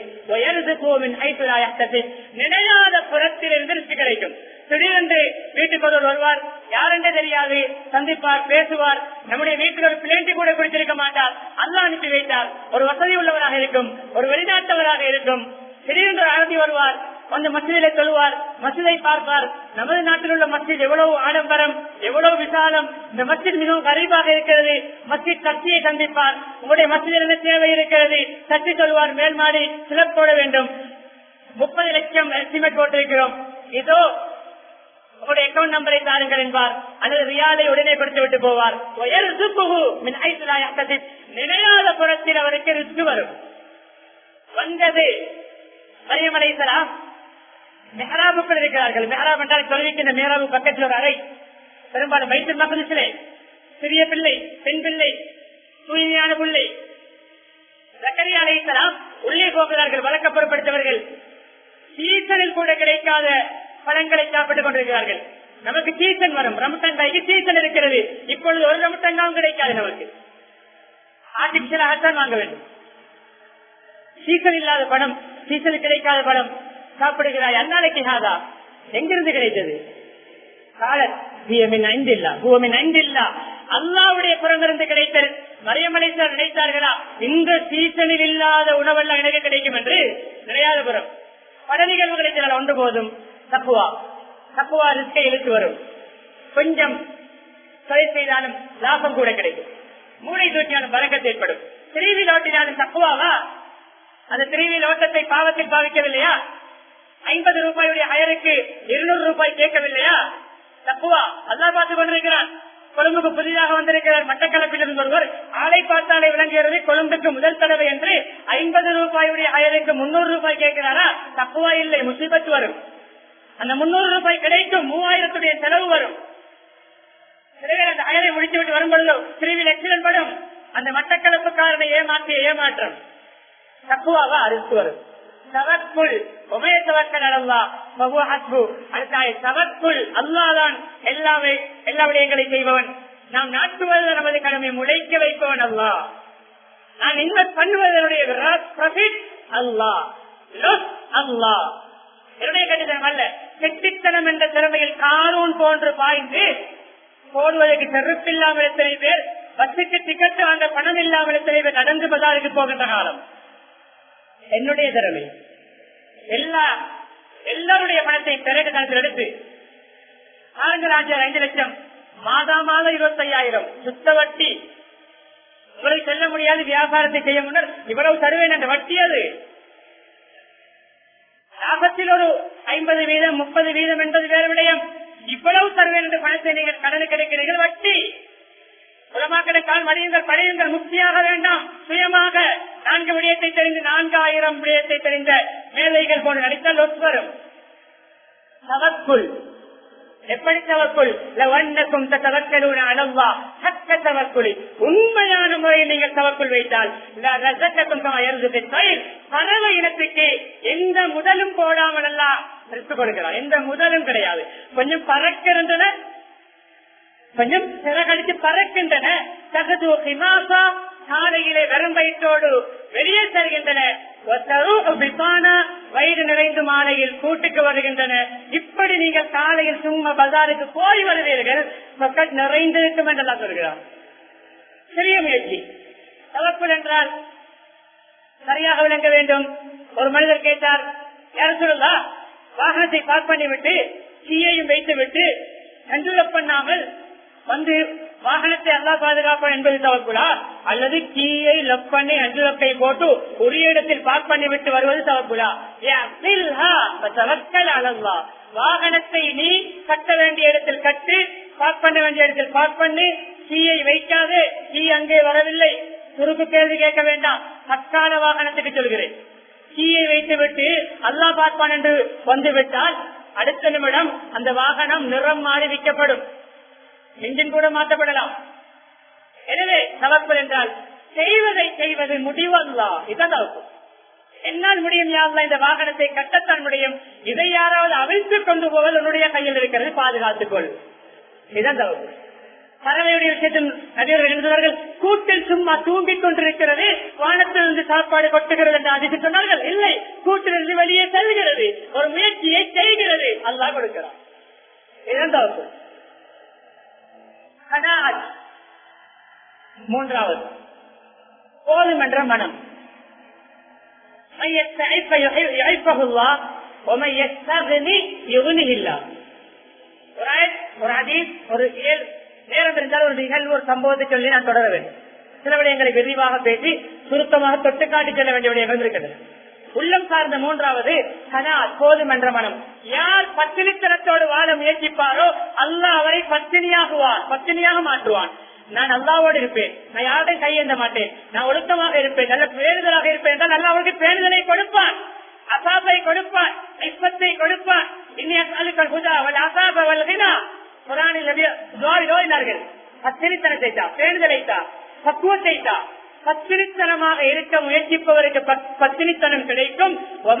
நினையாத புறத்திலிருந்து ரிஸ்க் கிடைக்கும் திடீரென்று வீட்டுக்கு ஒருவர் வருவார் யாரென்றே தெரியாது சந்திப்பார் பேசுவார் நம்முடைய வீட்டில் ஒரு பிளேண்டி கூட குடித்திருக்க மாட்டார் அல்லா அனுப்பி வைத்தார் ஒரு வசதி உள்ளவராக இருக்கும் ஒரு வெளிநாட்டவராக இருக்கும் திடீரென்று அழகி வருவார் அந்த மசிதிலே சொல்லுவார் மசிதை பார்ப்பார் நமது நாட்டில் உள்ள மஸ்ஜித் எவ்வளவு ஆடம்பரம் எவ்வளவு விசாலம் இந்த மஸ்ஜித் மிகவும் கரீபாக இருக்கிறது மஸ்ஜித் சக்தியை சந்திப்பார் உங்களுடைய மஸ்ஜிதில் என்ன தேவை இருக்கிறது சக்தி சொல்வார் மேல் மாடி சிலப் போட வேண்டும் முப்பது லட்சம் எஸ்டிமேட் போட்டிருக்கிறோம் இதோ உங்களுடைய அக்கௌண்ட் நம்பரை தாருங்கள் என்பார் அல்லது ரியாலை உடனே கொடுத்து விட்டு போவார் நினையாத புறத்தில் அவருக்கு ரிஸ்க் வரும் வந்தது மரியம் அலைசலாம் மெஹராபுக்கள் இருக்கிறார்கள் மெஹராப் என்றால் தொலைவிக்கின்ற மேராபு பக்கத்தில் ஒரு அறை பெரும்பாலும் வைத்து மக்களிலே சிறிய பிள்ளை பெண் பிள்ளை தூய்மையான பிள்ளை சக்கரை அலைத்தலாம் உள்ளே போகிறார்கள் வழக்க பொருட்படுத்தவர்கள் சீசனில் கூட கிடைக்காத பழங்களை சாப்பிட்டுக் கொண்டிருக்கிறார்கள் நமக்கு சீசன் வரும் ரமட்டங்காய்க்கு சீசன் இருக்கிறது இப்பொழுது ஒரு ரமட்டங்காவும் கிடைக்காது நமக்கு ஆர்டிபிஷியலாகத்தான் வாங்க வேண்டும் சீசன் இல்லாத படம் சீசன் கிடைக்காத படம் சாப்பிடுகிறாய் அந்நாளைக்கு ஹாதா எங்கிருந்து கிடைத்தது அல்லாவுடைய புறமிருந்து கிடைத்தது மரியமலைசார் நினைத்தார்களா இந்த சீசனில் இல்லாத உணவெல்லாம் எனக்கு கிடைக்கும் என்று நினையாத புறம் பல நிகழ்வுகளை சில ஒன்று போதும் தப்புவா தப்புவா ரிஸ்கை இழுத்து வரும் கொஞ்சம் தொலை செய்தாலும் லாபம் கூட கிடைக்கும் மூளை தூக்கினாலும் பறக்கத்து ஏற்படும் திருவியில் ஓட்டினாலும் தப்புவாவா அந்த திருவியில் ஓட்டத்தை பாவத்தில் பாவிக்கவில்லையா ஐம்பது ரூபாயுடைய அயருக்கு இருநூறு ரூபாய் கேட்கவில்லையா தப்புவா அல்லா பார்த்து கொண்டிருக்கிறான் கொழும்புக்கு புதிதாக வந்திருக்கிறார் மட்டக்களப்பிலிருந்து ஒருவர் ஆளை பார்த்தாலே விளங்குகிறது கொழும்புக்கு முதல் தடவை என்று ஐம்பது ரூபாயுடைய அயருக்கு முன்னூறு ரூபாய் கேட்கிறாரா தப்புவா இல்லை முசிபத்து வரும் அந்த முன்னூறு ரூபாய் கிடைக்கும் மூவாயிரத்துடைய செலவு வரும் சிறுவில் அந்த அயரை முடித்துவிட்டு வரும் பொழுது சிறுவில் எக்ஸிடன்ட் படும் அந்த மட்டக்களப்புக்காரனை ஏமாற்றிய ஏமாற்றம் தப்புவாவா அறுத்து வரும் தவக்குள் உமய தவக்கல் அல்லா பகுஹத்பு அடுத்தாய தவக்குள் அல்லாதான் எல்லாமே எல்லா விடயங்களை செய்பவன் நாம் நாட்டுவது நமது கடமை முளைக்க வைப்பவன் அல்லா நான் இன்வெஸ்ட் பண்ணுவதனுடைய ப்ராஃபிட் அல்லா அல்லா என்னுடைய கட்டித்தனம் அல்ல கெட்டித்தனம் என்ற திறமையில் காரூன் போன்று பாய்ந்து போடுவதற்கு செருப்பில்லாமல் எத்தனை பேர் பஸ்ஸுக்கு டிக்கெட் வாங்க பணம் இல்லாமல் எத்தனை பேர் நடந்து பஜாருக்கு போகின்ற காலம் என்னுடைய திறமை எல்லா எல்லாருடைய பணத்தை பிறகு கணக்கில் எடுத்து ஆரஞ்சராஜர் ஐந்து லட்சம் மாதா மாதம் இருபத்தி ஐயாயிரம் சுத்த வட்டி இவரை செல்ல முடியாது வியாபாரத்தை செய்ய முன்னர் இவ்வளவு தருவேன் என்ற வட்டி அது லாபத்தில் ஒரு ஐம்பது வீதம் முப்பது வீதம் என்பது வேறு விடயம் இவ்வளவு தருவேன் என்ற பணத்தை நீங்கள் கடனுக்கு எடுக்கிறீர்கள் வட்டி உலமாக்கடைக்கால் மடியுங்கள் படையுங்கள் முக்தியாக வேண்டாம் சுயமாக நான்கு விடயத்தை தெரிந்து நான்காயிரம் விடயத்தை தெரிந்த மேதைகள் போன்று நடித்தால் ஒத்துவரும் தவக்குள் எப்படி தவக்குள் லவண்ணக்கும் தவக்கலூன அளவா சக்க தவக்குழி உண்மையான முறையில் நீங்கள் தவக்குள் வைத்தால் ரசக்கக்கும் பறவை இனத்துக்கு எந்த முதலும் போடாமல் எல்லாம் எடுத்துக் கொடுக்கிறார் எந்த முதலும் கிடையாது கொஞ்சம் பறக்கின்றன கொஞ்சம் சிறகடித்து பறக்கின்றன தகது ஹிமாசா சாலையிலே வெறும் வயிற்றோடு வெளியே செல்கின்றன வயிறு நிறைந்து மாலையில் கூட்டுக்கு வருகின்றன இப்படி நீங்கள் காலையில் சும்மா பஜாருக்கு போய் வருவீர்கள் மக்கள் நிறைந்திருக்கும் என்றெல்லாம் சொல்கிறார் சிறிய முயற்சி தவக்குள் என்றால் சரியாக விளங்க வேண்டும் ஒரு மனிதர் கேட்டார் யார் சொல்லலா வாகனத்தை பார்க் பண்ணிவிட்டு கீயையும் வைத்து விட்டு கண்டுல பண்ணாமல் வந்து வாகனத்தை அல்லா பாதுகாப்பான் என்பது தவக்குலா அல்லது கீயை லப் பண்ணி அஞ்சுலப்பை போட்டு ஒரு இடத்தில் பார்க் பண்ணி விட்டு வருவது தவக்குலா தவக்கல் அளவா வாகனத்தை நீ கட்ட வேண்டிய இடத்தில் கட்டு பார்க் பண்ண வேண்டிய இடத்தில் பார்க் பண்ணி கீயை வைக்காது கீ அங்கே வரவில்லை சுருக்கு கேள்வி கேட்க வேண்டாம் தற்கால வாகனத்துக்கு சொல்கிறேன் கீயை வைத்து விட்டு அல்லா பார்ப்பான் என்று வந்துவிட்டால் அடுத்த நிமிடம் அந்த வாகனம் நிறம் மாறி விற்கப்படும் என்ஜின் கூட மாற்றப்படலாம் எனவே தவப்பல் என்றால் செய்வதை செய்வது முடிவல்லா இதான் தவப்பு என்னால் முடியும் யாருல இந்த வாகனத்தை கட்டத்தான் முடியும் இதை யாராவது அவிழ்த்து கொண்டு போவது உன்னுடைய கையில் இருக்கிறது பாதுகாத்துக் கொள் இதான் தவப்பு பறவையுடைய விஷயத்தில் நபியர்கள் எழுதுவார்கள் கூட்டில் சும்மா தூங்கிக் கொண்டிருக்கிறது வானத்திலிருந்து சாப்பாடு கொட்டுகிறது என்று அதிர்ச்சி சொன்னார்கள் இல்லை கூட்டிலிருந்து வெளியே செல்கிறது ஒரு முயற்சியை செய்கிறது அல்லா கொடுக்கிறார் இதுதான் தவப்பு மூன்றாவது போதும் என்ற மனம் ஒரு நேரம் இருந்தால் ஒரு நிகழ்வு ஒரு சம்பவத்தை சொல்லி நான் தொடர வேண்டும் சில விடயங்களை விரிவாக பேசி சுருக்கமாக தொட்டு காட்டி செல்ல வேண்டிய விடயங்கள் இருக்கின்றன உள்ளம் சார்ந்த மூன்றாவது கனா போதும் என்ற மனம் யார் பத்தினித்தனத்தோடு வாழ முயற்சிப்பாரோ அல்லாஹ் அவரை பத்தினியாகுவார் பத்தினியாக மாற்றுவான் நான் அல்லாவோடு இருப்பேன் நான் யாரையும் கையேந்த மாட்டேன் நான் ஒழுக்கமாக இருப்பேன் நல்ல பேணுதலாக இருப்பேன் என்றால் நல்லா அவருக்கு பேணுதலை கொடுப்பான் அசாபை கொடுப்பான் இஸ்பத்தை கொடுப்பான் இன்னும் அலுக்கள் புதா அவள் அசாப வல்கினா குரானில் நோயினார்கள் பத்திரித்தனத்தை தான் பேணுதலை தான் பக்குவத்தை தான் பத்தினித்தனமாக இருக்க முயற்சிப்பவருக்கு பத்தினித்தனம் கிடைக்கும்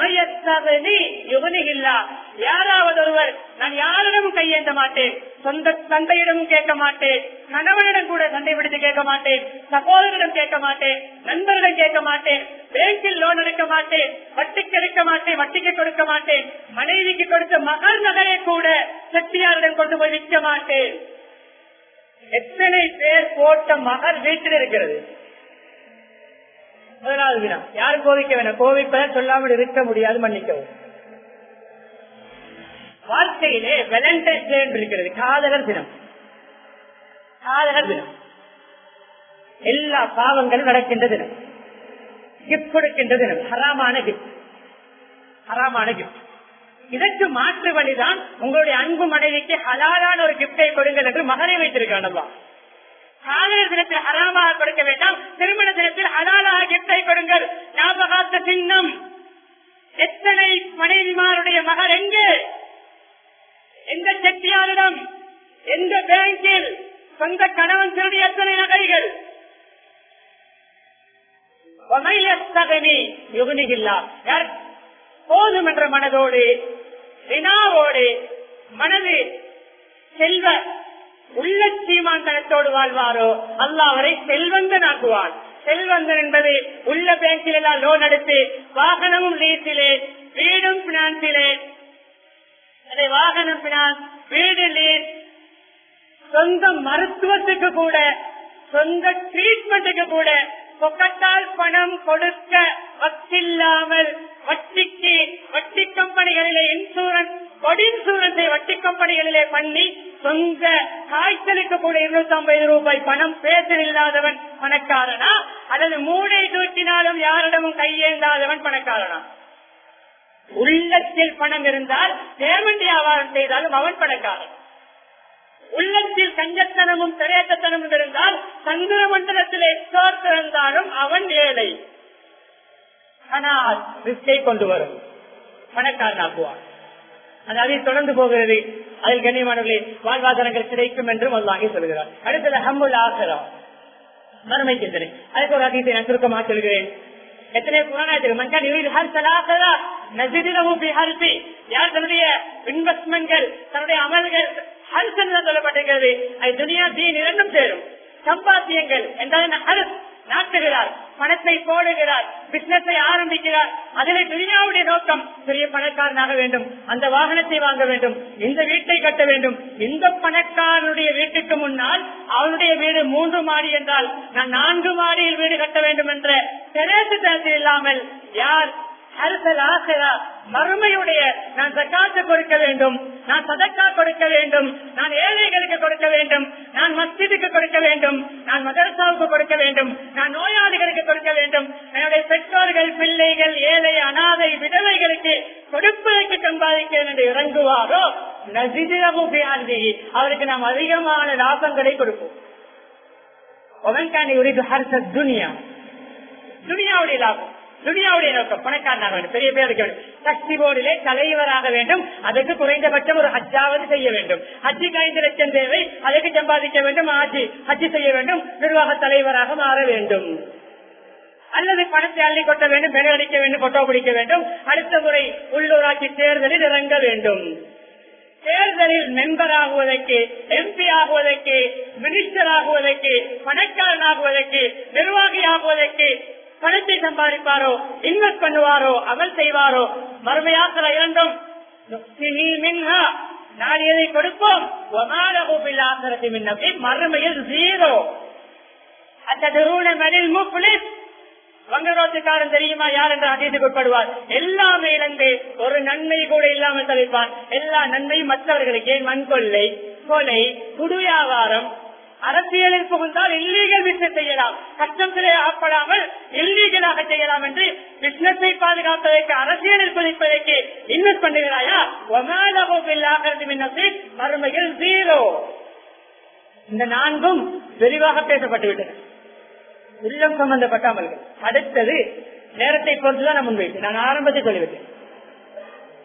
யாராவது ஒருவர் நான் யாரிடமும் கையேந்த மாட்டேன் சொந்த தந்தையிடமும் கேட்க மாட்டேன் கணவனிடம் கூட சண்டை பிடித்து கேட்க மாட்டேன் சகோதரிடம் கேட்க மாட்டேன் நண்பரிடம் கேட்க மாட்டேன் பேங்கில் லோன் எடுக்க மாட்டேன் வட்டிக்கு எடுக்க மாட்டேன் வட்டிக்கு கொடுக்க மாட்டேன் மனைவிக்கு கொடுத்த மகள் நகையை கூட செட்டியாரிடம் கொண்டு போய் விற்க மாட்டேன் எத்தனை பேர் போட்ட மகள் வீட்டில் இருக்கிறது முதலாவது வினா யாரும் கோவிக்க வேணாம் கோவிப்பதை சொல்லாமல் இருக்க முடியாது மன்னிக்கவும் வாழ்க்கையிலே வேலண்டைன் டே இருக்கிறது காதலர் தினம் காதலர் தினம் எல்லா பாவங்களும் நடக்கின்ற தினம் கிஃப்ட் கொடுக்கின்ற தினம் ஹராமான கிஃப்ட் ஹராமான கிஃப்ட் இதற்கு மாற்று வழிதான் உங்களுடைய அன்பு மனைவிக்கு ஹலாலான ஒரு கிஃப்டை கொடுங்கள் என்று மகனை வைத்திருக்கானவா காதலர் தினத்தில் ஹராமாக கொடுக்க வேண்டாம் திருமண தினத்தில் ஹலாலாக கிஃப்டை கொடுங்கள் ஞாபகார்த்த சின்னம் எத்தனை மனைவிமாருடைய மகள் எங்கே எந்த செட்டியாரிடம் எந்த பேங்கில் சொந்த கணவன் திருடிய எத்தனை நகைகள் போதும் என்ற மனதோடு வினாவோடு மனது செல்வ உள்ள சீமாந்தனத்தோடு வாழ்வாரோ அல்லா அவரை செல்வந்தன் ஆக்குவான் செல்வந்தன் என்பது உள்ள பேங்கில் எல்லாம் லோன் எடுத்து வாகனமும் லீஸிலே வீடும் பினான்சிலே வாகனம் பினான்ஸ் வீடு லீஸ் சொந்த மருத்துவத்துக்கு கூட சொந்த ட்ரீட்மெண்ட்டுக்கு கூட பொக்கட்டால் பணம் கொடுக்க வக்கில்லாமல் வட்டிக்கு வட்டி கம்பெனிகளிலே இன்சூரன்ஸ் கொடி இன்சூரன்ஸை வட்டி கம்பெனிகளிலே பண்ணி சொந்த காய்ச்சலுக்கு கூட இருநூத்தி ஐம்பது ரூபாய் பணம் பேசல் இல்லாதவன் பணக்காரனா அல்லது மூளை தூக்கினாலும் யாரிடமும் கையேந்தாதவன் பணக்காரனா உள்ளத்தில் பணம் இருந்தால் பேமெண்ட் வியாபாரம் செய்தாலும் அவன் பணக்காரன் உள்ளத்தில் கஞ்சத்தனமும் திரையத்தனமும் இருந்தால் சந்திர மண்டலத்திலே திறந்தாலும் அவன் ஏழை ஆனால் ரிஸ்கை கொண்டு வரும் பணக்காரனாக்குவான் அது அதை தொடர்ந்து போகிறது அதில் கண்ணியமானவர்களே வாழ்வாதாரங்கள் கிடைக்கும் என்றும் அல்லாஹே சொல்கிறார் அடுத்தது ஹம்முல் ஆசரா மறுமை சிந்தனை அதுக்கு ஒரு அதிகத்தை நான் சுருக்கமாக சொல்கிறேன் எத்தனை புராணத்தில் மங்கன் யார் தன்னுடைய இன்வெஸ்ட்மெண்ட்கள் தன்னுடைய அமல்கள் ஹர்ஸ் என்று சொல்லப்பட்டிருக்கிறது அது துனியா தீன் இரண்டும் சேரும் சம்பாத்தியங்கள் என்றால் நாட்டுகிறார் பணத்தை போடுகிறார் பிசினஸை ஆரம்பிக்கிறார் அதில் துனியாவுடைய நோக்கம் பெரிய பணக்காரனாக வேண்டும் அந்த வாகனத்தை வாங்க வேண்டும் இந்த வீட்டை கட்ட வேண்டும் இந்த பணக்காரனுடைய வீட்டுக்கு முன்னால் அவனுடைய வீடு மூன்று மாடி என்றால் நான் நான்கு மாடியில் வீடு கட்ட வேண்டும் என்ற பிரேசத்தில் இல்லாமல் யார் மறுமையுடைய நான் சக்காத்து கொடுக்க வேண்டும் நான் சதக்கா கொடுக்க வேண்டும் நான் ஏழைகளுக்கு கொடுக்க வேண்டும் நான் மஸ்ஜிதுக்கு கொடுக்க வேண்டும் நான் மதரசாவுக்கு கொடுக்க வேண்டும் நான் நோயாளிகளுக்கு கொடுக்க வேண்டும் என்னுடைய பெற்றோர்கள் பிள்ளைகள் ஏழை அனாதை விதவைகளுக்கு கொடுப்பதற்கு சம்பாதிக்கிறேன் என்று இறங்குவாரோ நசிதிரமுபியாந்தி அவருக்கு நாம் அதிகமான லாபங்களை கொடுப்போம் துனியா துனியாவுடைய லாபம் துனியாவுடைய நோக்கம் பணக்காரனாக வேண்டும் பெரிய பேர் இருக்க வேண்டும் சக்தி போர்டிலே தலைவராக வேண்டும் அதற்கு குறைந்தபட்சம் ஒரு ஹஜ்ஜாவது செய்ய வேண்டும் ஹஜ்ஜிக்கு ஐந்து லட்சம் தேவை அதற்கு சம்பாதிக்க வேண்டும் ஆட்சி ஹஜ்ஜி செய்ய வேண்டும் நிர்வாக தலைவராக மாற வேண்டும் அல்லது பணத்தை அள்ளி கொட்ட வேண்டும் பெறடிக்க வேண்டும் கொட்டோ பிடிக்க வேண்டும் அடுத்த முறை உள்ளூராட்சி தேர்தலில் இறங்க வேண்டும் தேர்தலில் மெம்பர் ஆகுவதற்கு எம்பி ஆகுவதற்கு மினிஸ்டர் ஆகுவதற்கு பணக்காரன் ஆகுவதற்கு நிர்வாகி ஆகுவதற்கு பணத்தை சம்பாதிப்பாரோ இன்வெஸ்ட் பண்ணுவாரோ அமல் செய்வாரோ மறுமையாக்கிற இரண்டும் நாடியதை கொடுப்போம் மறுமையில் ஜீரோ வங்கரோத்துக்காரன் தெரியுமா யார் என்று அதிர்ந்து உட்படுவார் எல்லாமே இழந்து ஒரு நன்மை கூட இல்லாமல் தவிப்பான் எல்லா நன்மையும் மற்றவர்களுக்கு ஏன் மண் கொள்ளை கொலை புது வியாபாரம் அரசியலில் புகுந்தால் இல்லீகல் பிசினஸ் செய்யலாம் கஷ்டத்திலே ஆப்படாமல் இல்லீகலாக செய்யலாம் என்று பிசினஸை பாதுகாப்பதற்கு அரசியலில் குதிப்பதற்கு இன்வெஸ்ட் பண்ணுகிறாயா மறுமையில் ஜீரோ இந்த நான்கும் விரிவாக பேசப்பட்டுவிட்டன உள்ளம் சம்பந்தப்பட்ட அமல்கள் அடுத்தது நேரத்தை பொறுத்துதான் நான் முன்வைத்தேன் நான் ஆரம்பத்தை சொல்லிவிட்டேன்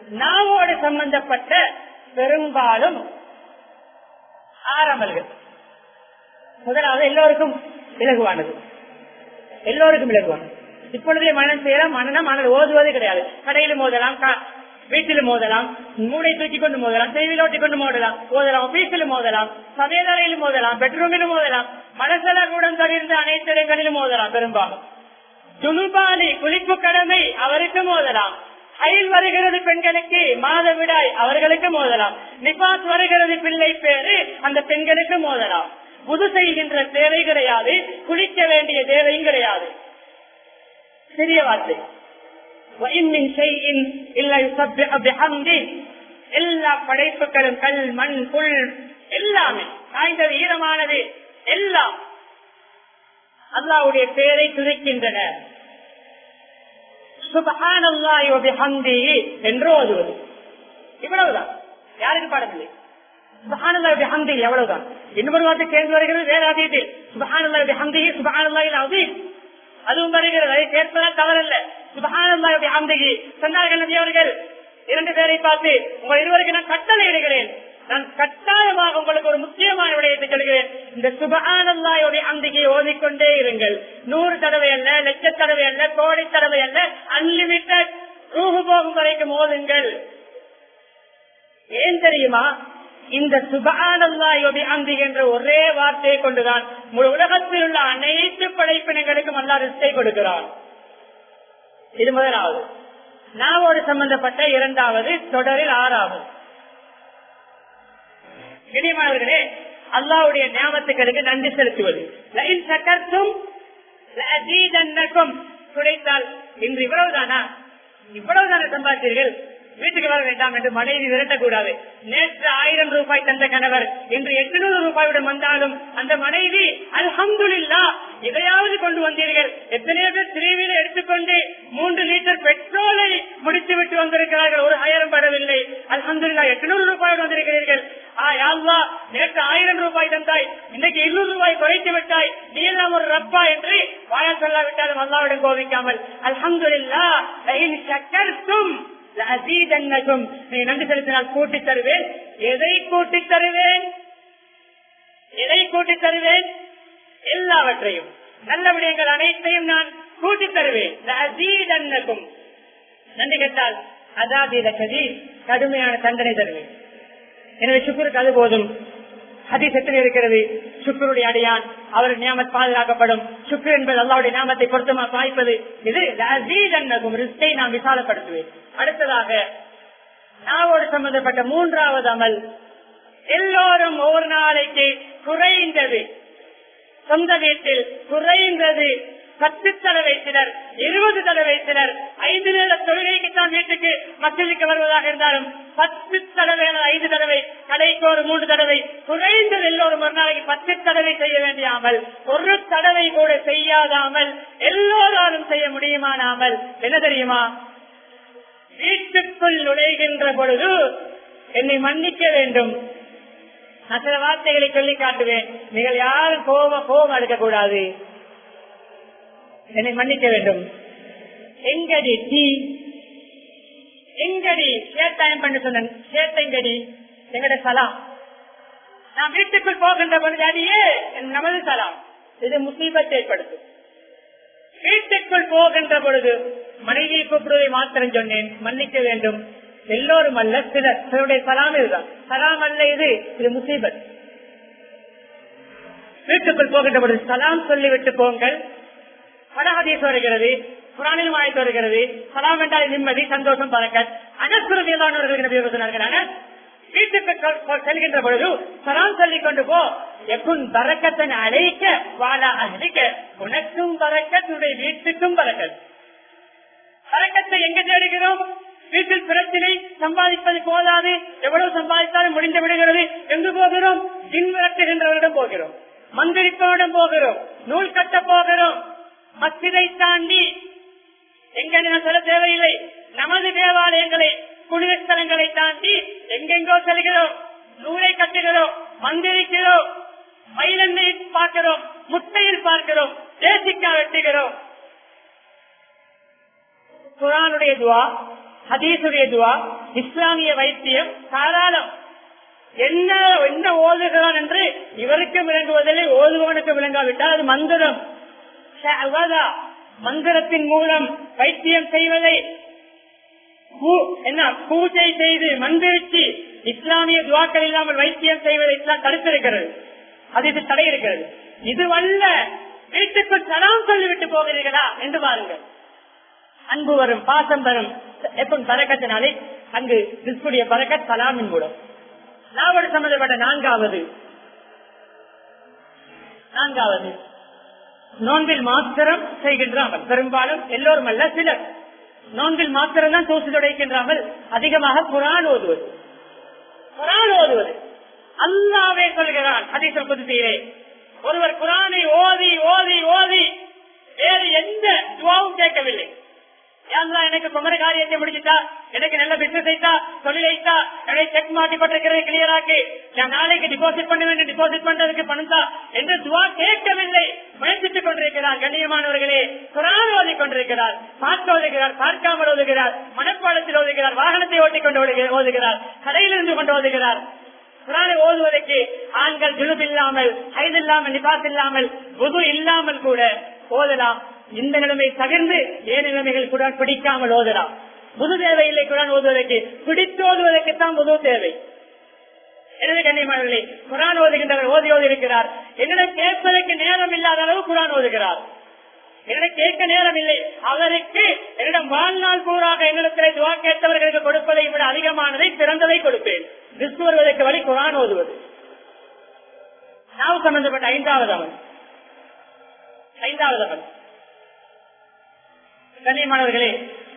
நாவோடு சம்பந்தப்பட்ட பெரும்பாலும் ஆரம்பல்கள் முதலாவது எல்லோருக்கும் இலகுவானது எல்லோருக்கும் இலகுவானது இப்பொழுதே மனம் செய்யலாம் மனநம் ஆனால் ஓதுவது கிடையாது கடையிலும் மோதலாம் கா- வீட்டிலும் மோதலாம் மூளை தூக்கி கொண்டு மோதலாம் செய்தியில் ஓட்டி கொண்டு மோதலாம் ஓதலாம் ஆபீஸிலும் மோதலாம் சமையலறையிலும் மோதலாம் பெட்ரூமிலும் மோதலாம் மனசல கூடம் தவிர்த்து அனைத்து இடங்களிலும் மோதலாம் பெரும்பாலும் துணுபாலி குளிப்பு கடமை அவருக்கு மோதலாம் அயில் வருகிறது பெண்களுக்கு மாதவிடாய் அவர்களுக்கு மோதலாம் நிபாஸ் வருகிறது பிள்ளை பேரு அந்த பெண்களுக்கு மோதலாம் புது செய்கின்ற தேவை கிடையாது குளிக்க வேண்டிய தேவையும் கிடையாது சிறிய வார்த்தை وَإِن مِّن شَيْءٍ إِلَّا يُسَبِّحُ بِحَمْدِهِ எல்லா படைப்புகளும் கல் மண் புல் எல்லாமே காய்ந்தது ஈரமானது எல்லாம் அல்லாவுடைய பெயரை துதிக்கின்றன சுபஹானல்லாஹி வ பிஹம்திஹி என்று ஓதுவது இவ்வளவுதான் யாருக்கு பாடவில்லை சுபஹானல்லாஹி வ பிஹம்திஹி எவ்வளவுதான் இன்னொரு வார்த்தை சேர்ந்து வருகிறது வேற அதீதில் சுபஹானல்லாஹி வ பிஹம்திஹி சுபஹானல்லாஹி அலீம் அதுவும் வருகிறது அதை சேர்ப்பதால் தவறல்ல சுபஹானல்லாஹி வ பிஹம்திஹி சொன்னார்கள் நபி அவர்கள் இரண்டு பேரை பார்த்து உங்கள் இருவருக்கு நான் கட்டளை இடுகிறேன் நான் கட்டாயமாக உங்களுக்கு ஒரு முக்கியமான விடயத்தை சொல்கிறேன் இந்த சுபகானந்தாயோடைய அந்திகை ஓதிக்கொண்டே இருங்கள் நூறு தடவை அல்ல லட்ச தடவை அல்ல கோடி தடவை அல்ல அன்லிமிட்டட் ரூபு போகும் வரைக்கும் ஓதுங்கள் ஏன் தெரியுமா இந்த சுபகானந்தாயோடி அந்தி என்ற ஒரே வார்த்தையை கொண்டுதான் முழு உலகத்தில் உள்ள அனைத்து படைப்பினங்களுக்கும் அல்லா ரிஸ்கை கொடுக்கிறான் இது முதலாவது நாவோடு சம்பந்தப்பட்ட இரண்டாவது தொடரில் ஆறாவது இனிமானவர்களே அல்லாவுடைய ஞாபகத்துக்களுக்கு நன்றி செலுத்துவது லைன் சக்கர்த்தும் துடைத்தால் இன்று இவ்வளவுதானா இவ்வளவுதானே சம்பாதித்தீர்கள் வீட்டுக்கு வர வேண்டாம் என்று மனைவி விரட்டக்கூடாது நேற்று ஆயிரம் ரூபாய் தந்த கணவர் இன்று எட்டுநூறு ரூபாயுடன் வந்தாலும் அந்த மனைவி அல்ஹம்துலில்லா இதையாவது கொண்டு வந்தீர்கள் எத்தனையோ பேர் திருவியில எடுத்துக்கொண்டு மூன்று லிட்டர் பெட்ரோலை முடித்து விட்டு வந்திருக்கிறார்கள் ஒரு ஆயிரம் படவில்லை அல்ஹம்துலில்லா எட்டுநூறு ரூபாயுடன் வந்திருக்கிறீர்கள் ஆ, யா அல்லாஹ், நேற்று ஆயிரம் ரூபாய் தந்தாய் இன்னைக்கு இருநூறு ரூபாய் குறைத்து விட்டாய் நீ எல்லாம் ஒரு ரப்பா என்று வாயா சொல்லாவிட்டாலும் அல்லாவிடம் கோபிக்காமல் அல்ஹம்துலில்லா லஇன் ஷக்கர்தும் லஅஸீதன்னகும். நீ நன்றி செலுத்தினால் கூட்டி தருவேன் எதை கூட்டி தருவேன் எதை கூட்டி தருவேன் எல்லாவற்றையும் நல்ல விடயங்கள் அனைத்தையும் நான் கூட்டி தருவேன் லஅஸீதன்னகும். நன்றி கேட்டால் அதாதீத கதி கடுமையான தண்டனை தருவேன் எனவே சுக்குருக்கு அது போதும் ஹதீசத்தில் இருக்கிறது சுக்கருடைய அடியான் அவர் நியமத் பாதுகாக்கப்படும் சுக்கு என்பது அல்லாவுடைய நாமத்தை பொருத்தமா பாய்ப்பது இது லசீத் அன்னகும் ரிஸ்கை நாம் விசாலப்படுத்துவேன் அடுத்ததாக நாவோடு சம்பந்தப்பட்ட மூன்றாவது அமல் எல்லோரும் ஒவ்வொரு நாளைக்கு குறைந்தது சொந்த வீட்டில் குறைந்தது பத்து தடவை சிலர் இருபது தடவை சிலர் ஐந்து நேர தொழுகைக்கு தான் வீட்டுக்கு மக்களுக்கு வருவதாக இருந்தாலும் பத்து தடவை அல்லது ஐந்து தடவை கடைக்கு ஒரு மூன்று தடவை குறைந்தது எல்லோரும் ஒரு நாளைக்கு பத்து தடவை செய்ய வேண்டியாமல் ஒரு தடவை கூட செய்யாதாமல் எல்லோராலும் செய்ய முடியுமானாமல் என்ன தெரியுமா வீட்டுக்குள் நுழைகின்ற பொழுது என்னை மன்னிக்க வேண்டும் நான் சில வார்த்தைகளை சொல்லி காட்டுவேன் நீங்கள் யாரும் கோபம் கோபம் எடுக்கக்கூடாது என்னை மன்னிக்க வேண்டும் எங்கடி டீ எங்கடி சேட்டாயம் பண்ண சொன்னேன் சேட்டங்கடி எங்கட சலாம் நான் வீட்டுக்குள் போகின்ற பொழுது அடியே என் நமது சலாம் இது முசீபத்தை ஏற்படுத்தும் வீட்டுக்குள் போகின்ற பொழுது மனைவியை கூப்பிடுவதை மாத்திரம் சொன்னேன் மன்னிக்க வேண்டும் எல்லோரும் அல்ல சிலர் சிலருடைய சலாம் இதுதான் சலாம் அல்ல இது இது முசீபத் வீட்டுக்குள் போகின்ற பொழுது சலாம் சொல்லிவிட்டு போங்கள் படஹதீஸ் வருகிறது குரானில் வாய்த்து வருகிறது சலாம் என்றால் நிம்மதி சந்தோஷம் பறக்கத் அனசுரவியலானவர்கள் சொன்னார்கள் வீட்டுக்கு கொ- கொ- செல்கின்ற பொழுது சலாம் சொல்லிக் கொண்டு போ எப்புன் பறக்கத்தன் அழைக்க வாழா அழைக்க உனக்கும் பறக்கத் உன்னுடைய வீட்டுக்கும் பறக்கத் பறக்கத்தை எங்க தேடுகிறோம் வீட்டில் பிரச்சனை சம்பாதிப்பது போதாது எவ்வளவு சம்பாதித்தாலும் முடிந்து விடுகிறது எங்கு போகிறோம் பின் விரட்டுகின்றவரிடம் போகிறோம் மந்திரிப்பவரிடம் போகிறோம் நூல் கட்ட போகிறோம் மசிதை தாண்டி எங்க நான் சொல்ல தேவையில்லை நமது தேவாலயங்களை புனித ஸ்தலங்களை தாண்டி எங்கெங்கோ செல்கிறோம் நூலை கட்டுகிறோம் மந்திரிக்கிறோம் மயிலெண்ணை பார்க்கிறோம் முட்டையில் பார்க்கிறோம் தேசிக்கா வெட்டுகிறோம் குரானுடைய துவா ஹதீசுடைய துவா இஸ்லாமிய வைத்தியம் தாராளம் என்ன என்ன ஓதுகிறான் என்று இவருக்கு விளங்குவதில்லை ஓதுபவனுக்கு விளங்காவிட்டால் அது மந்திரம் ஷஅவதா. மந்திரத்தின் மூலம் வைத்தியம் செய்வதை பூ- என்ன பூஜை செய்து மந்திரிச்சு இஸ்லாமிய துவாக்கள் இல்லாமல் வைத்தியம் செய்வதை இஸ்லாம் தடுத்திருக்கிறது அது இது தடை இருக்கிறது இது வல்ல வீட்டுக்குள் சலாம் சொல்லிவிட்டு போகிறீர்களா என்று பாருங்கள் அன்பு வரும் பாசம் வரும் எப்ப பறக்கத்தினாலே அங்கு ரிஸ்குடைய பறக்கத் சலாமின் மூலம் நாவோடு சம்பந்தப்பட்ட நான்காவது நான்காவது நோன்பில் மாத்திரம் செய்கின்றாமல் பெரும்பாலும் எல்லோரும் அல்ல சிலர் நோன்பில் மாத்திரம் தான் தூசி துடைக்கின்றாமல் அதிகமாக குரான் ஓதுவது குரான் ஓதுவது அல்லாவே சொல்கிறான் ஹதீஸல் குதிசீரே ஒருவர் குரானை ஓதி ஓதி ஓதி வேறு எந்த துவாவும் கேட்கவில்லை யாருலா எனக்கு குமர காரியத்தை முடிச்சுட்டா எனக்கு நல்ல பிசினஸ் ஐட்டா தொழில் ஐட்டா என்னுடைய செக் மாட்டிப்பட்டிருக்கிறேன் கிளியர் ஆக்கி நான் நாளைக்கு டிபாசிட் பண்ண வேண்டும் டிபாசிட் பண்றதுக்கு பணம் தான் என்று துவா கேட்கவில்லை முயற்சித்துக் கொண்டிருக்கிறார் கண்ணியமானவர்களே குரான் ஓதி கொண்டிருக்கிறார் பார்த்து ஓதுகிறார் பார்க்காமல் ஓதுகிறார் மனப்பாடத்தில் ஓதுகிறார் வாகனத்தை ஓட்டிக் கொண்டு ஓடுக- ஓதுகிறார் கடையிலிருந்து கொண்டு ஓதுகிறார் குரானை ஓதுவதற்கு ஆண்கள் ஜுலுப் இல்லாமல் ஹைது இல்லாமல் நிபாஸ் இல்லாமல் புது இல்லாமல் கூட ஓதலாம் இந்த நிலைமை தவிர்த்து ஏன் நிலைமைகள் குரான் பிடிக்காமல் ஓதலாம் புது தேவையில்லை குரான் ஓதுவதற்கு பிடித்து ஓதுவதற்கு தான் புது தேவை எனவே கண்ணியமானவர்களே குரான் ஓதுகின்றவர் ஓதி ஓதி இருக்கிறார் என்னிடம் கேட்பதற்கு நேரம் இல்லாத அளவு குரான் ஓதுகிறார் என்னிடம் கேட்க நேரம் இல்லை அவருக்கு என்னிடம் வாழ்நாள் பூராக என்னிடத்திலே துவா கேட்டவர்களுக்கு கொடுப்பதை விட அதிகமானதை சிறந்ததை கொடுப்பேன் கிறிஸ்து வருவதற்கு வழி குரான் ஓதுவது நாவு சம்பந்தப்பட்ட ஐந்தாவது அவன் ஐந்தாவது அவன் கண்ணியமானவர்களே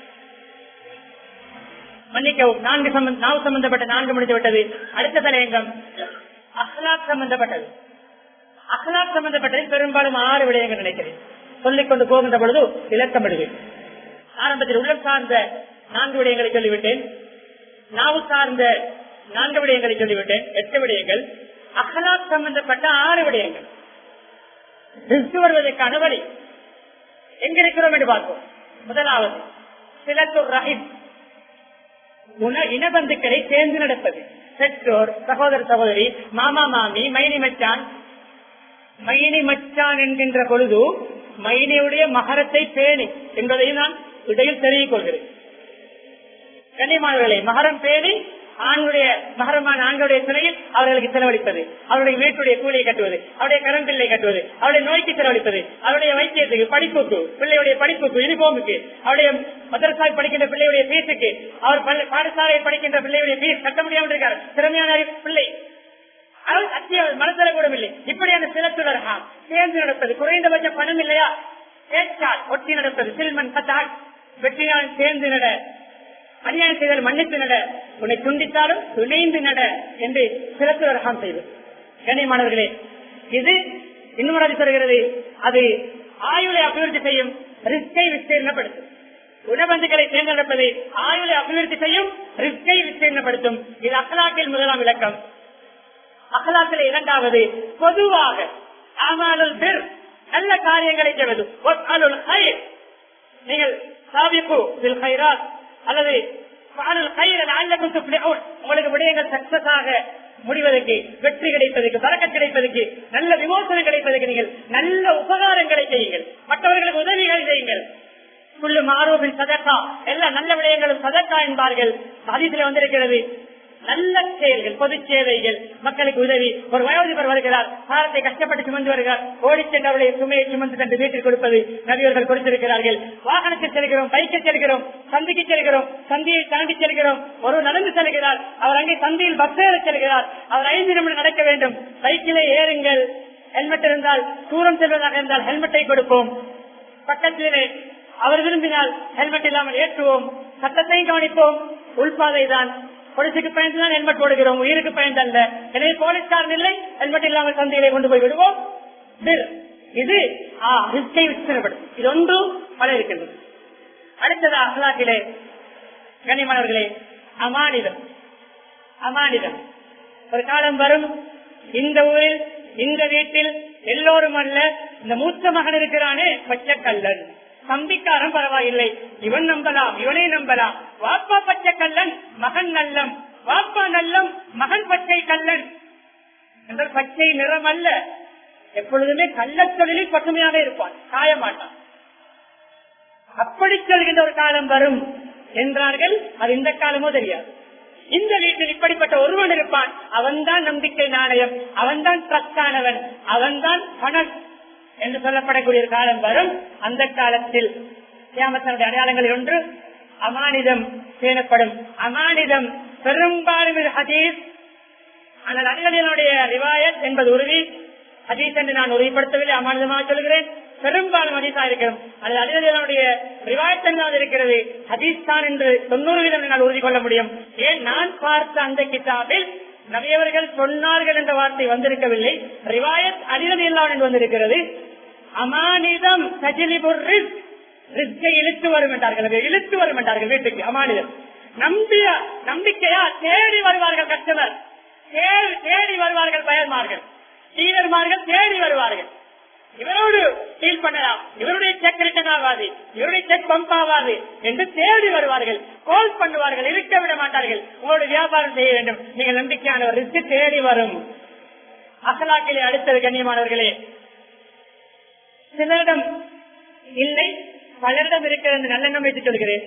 மன்னிக்கவும் நான்கு சம்பந்த நாவு சம்பந்தப்பட்ட நான்கு முடிந்து விட்டது அடுத்த தலையங்கம் அஹ்லாக் சம்பந்தப்பட்டது அஹ்லாக் சம்பந்தப்பட்டது பெரும்பாலும் ஆறு விடயங்கள் நினைக்கிறேன் சொல்லிக் கொண்டு போகின்ற பொழுது இலக்கமிடுவேன் ஆரம்பத்தில் உள்ளம் சார்ந்த நான்கு விடயங்களை சொல்லிவிட்டேன் நாவு சார்ந்த நான்கு விடயங்களை சொல்லிவிட்டேன் எட்டு விடயங்கள் அஹ்லாக் சம்பந்தப்பட்ட ஆறு விடயங்கள் ரிஸ்க் வருவதற்கான வழி எங்க இருக்கிறோம் என்று பார்ப்போம் முதலாவது சிலத்தூர் ரஹிம் உண- இனபந்துக்களை சேர்ந்து நடப்பது பெற்றோர் சகோதர சகோதரி மாமா மாமி மைனி மச்சான் மைனி மச்சான் என்கின்ற பொழுது மைனியுடைய மகரத்தை பேணி என்பதையும் நான் இடையில் தெரிவிக் கொள்கிறேன் கண்ணியமானவர்களே மகரம் பேணி ஆண்களுடைய மகரமான ஆண்களுடைய துணையில் அவர்களுக்கு செலவழிப்பது அவருடைய வீட்டுடைய கூலியை கட்டுவது அவருடைய கரண்ட் பில்லை கட்டுவது அவருடைய நோய்க்கு செலவழிப்பது அவருடைய வைத்தியத்துக்கு படிப்புக்கு பிள்ளையுடைய படிப்புக்கு யூனிஃபார்முக்கு அவருடைய மதரசாய் படிக்கின்ற பிள்ளையுடைய பீஸுக்கு அவர் பள்ளி- பாடசாலையில் படிக்கின்ற பிள்ளையுடைய பீஸ் கட்ட முடியாமல் இருக்கார் திறமையான பிள்ளை அவர் அத்தியாவசிய மனதில கூட இல்லை இப்படியான சில தொடர்காம் சேர்ந்து நடப்பது குறைந்தபட்ச பணம் இல்லையா கேட்டால் ஒட்டி நடப்பது சில்மன் பத்தால் வெற்றினால் சேர்ந்து நட அநியாயம் செய்தால் மன்னித்து நட உன்னை துண்டித்தாலும் துணைந்து நட என்று சிறப்பு ரகம் செய்வது கண்ணியமானவர்களே இது இன்னும் அது சொல்கிறது அது ஆயுளை அபிவிருத்தி செய்யும் ரிஸ்கை விஸ்தீர்ணப்படுத்தும் உணவந்துகளை தேர்ந்தெடுப்பது ஆயுளை அபிவிருத்தி செய்யும் ரிஸ்கை விஸ்தீர்ணப்படுத்தும் இது அகலாக்கில் முதலாம் விளக்கம் அகலாக்கில் இரண்டாவது பொதுவாக அமாலுல் பிர் நல்ல காரியங்களை செய்வது வஃஅலுல் கைர். நீங்கள் சாபிக்கு பில் கைராத் அல்லது ஃபஅலுல் கைர லஅல்லக்கும் துஃப்லிஹூன். உங்களுக்கு விடயங்கள் சக்சஸ் ஆக முடிவதற்கு வெற்றி கிடைப்பதற்கு பறக்கத் கிடைப்பதற்கு நல்ல விமோசனம் கிடைப்பதற்கு நீங்கள் நல்ல உபகாரங்களை செய்யுங்கள் மற்றவர்களுக்கு உதவிகள் செய்யுங்கள் புல்லு மாறுவின் சதக்கா எல்லா நல்ல விடயங்களும் சதக்கா என்பார்கள் அதிசல வந்திருக்கிறது நல்ல செயல்கள் பொது சேவைகள் மக்களுக்கு உதவி ஒரு வயோதிபர் வருகிறார் காலத்தை கஷ்டப்பட்டு சுமந்து வருகிறார் ஓடி சென்று அவருடைய சுமையை சுமந்து சென்று வீட்டில் கொடுப்பது நபியர்கள் கொடுத்திருக்கிறார்கள் வாகனத்தில் செல்கிறோம் பைக்கில் செல்கிறோம் சந்திக்கு செல்கிறோம் சந்தியை தாண்டி செல்கிறோம் ஒரு நடந்து செல்கிறார் அவர் அங்கே சந்தியில் பஸ் ஏற செல்கிறார் அவர் ஐந்து நிமிடம் நடக்க வேண்டும் பைக்கிலே ஏறுங்கள் ஹெல்மெட் இருந்தால் தூரம் செல்வதாக இருந்தால் ஹெல்மெட்டை கொடுப்போம் பக்கத்திலே அவர் விரும்பினால் ஹெல்மெட் இல்லாமல் ஏற்றுவோம் சட்டத்தையும் கவனிப்போம் உள்பாதை தான் போலீஸுக்கு பயந்துதான் ஹெல்மெட் போடுகிறோம் உயிருக்கு பயந்தல்ல எனவே போலீஸ்காரன் இல்லை ஹெல்மெட் இல்லாமல் சந்தையிலே கொண்டு போய் விடுவோம் பில். இது ஆ, ரிஸ்கை விஸ்தரப்படும் இது ஒன்றும் பல இருக்கின்றது அடுத்தது அகலாக்கிலே கனிமணர்களே அமானிதம் அமானிதம் ஒரு காலம் வரும் இந்த ஊரில் இந்த வீட்டில் எல்லோரும் அல்ல இந்த மூத்த மகன் இருக்கிறானே பச்சைக்கல்லன் தம்பிக்காரன் பரவாயில்லை இவன் நம்பலாம் இவனே நம்பலாம் வாப்பா பச்சை கல்லன் மகன் நல்லம் வாப்பா நல்லம் மகன் பச்சை கல்லன் என்ற பச்சை நிறம் அல்ல எப்பொழுதுமே கள்ளத்தொழிலில் பசுமையாக இருப்பான் காய மாட்டான் அப்படி சொல்கின்ற ஒரு காலம் வரும் என்றார்கள் அது இந்த காலமோ தெரியாது இந்த வீட்டில் இப்படிப்பட்ட ஒருவன் இருப்பான் அவன்தான் நம்பிக்கை நாணயம் அவன்தான் ட்ரஸ்டானவன் அவன்தான் பணம் என்று சொல்லப்படக்கூடிய ஒரு காலம் வரும் அந்த காலத்தில் கியாமத்தினுடைய அடையாளங்களில் ஒன்று அமானிதம் பேணப்படும் அமானிதம் பெரும்பாலும் இது ஹதீஸ் ஆனால் அடிகளினுடைய ரிவாயத் என்பது உறுதி ஹதீஸ் என்று நான் உறுதிப்படுத்தவில்லை அமானிதமாக சொல்கிறேன் பெரும்பாலும் ஹதீஸா இருக்கிறோம் அல்லது அடிகளினுடைய ரிவாயத் என்றாவது இருக்கிறது ஹதீஸ் தான் என்று தொண்ணூறு வீதம் என்னால் உறுதி கொள்ள முடியும் ஏன் நான் பார்த்த அந்த கிதாபில் நவியவர்கள் சொன்னார்கள் என்ற வார்த்தை வந்திருக்கவில்லை ரிவாயத் அடிரதி இல்லாமல் என்று வந்திருக்கிறது அமானிதம் சஜிலிபுர் ரிஸ்க் ரிஸ்கை இழுத்து வரும் என்றார்கள் அதை இழுத்து வரும் என்றார்கள் வீட்டுக்கு அமானிதம் நம்பிய நம்பிக்கையா தேடி வருவார்கள் கஸ்டமர் தேடி தேடி வருவார்கள் பயன்மார்கள் டீலர்மார்கள் தேடி வருவார்கள் இவரோடு டீல் பண்ணலாம் இவருடைய செக் ரிட்டன் ஆகாது இவருடைய செக் பம்ப் ஆகாது என்று தேடி வருவார்கள் கால் பண்ணுவார்கள் இருக்க விட மாட்டார்கள் உங்களோட வியாபாரம் செய்ய வேண்டும் நீங்கள் நம்பிக்கையானவர் ரிஸ்க் தேடி வரும் அகலாக்கிலே அடுத்தது கண்ணியமானவர்களே சிலரிடம் இல்லை பலரிடம் இருக்கிறது என்று நல்லெண்ணம் வைத்து சொல்கிறேன்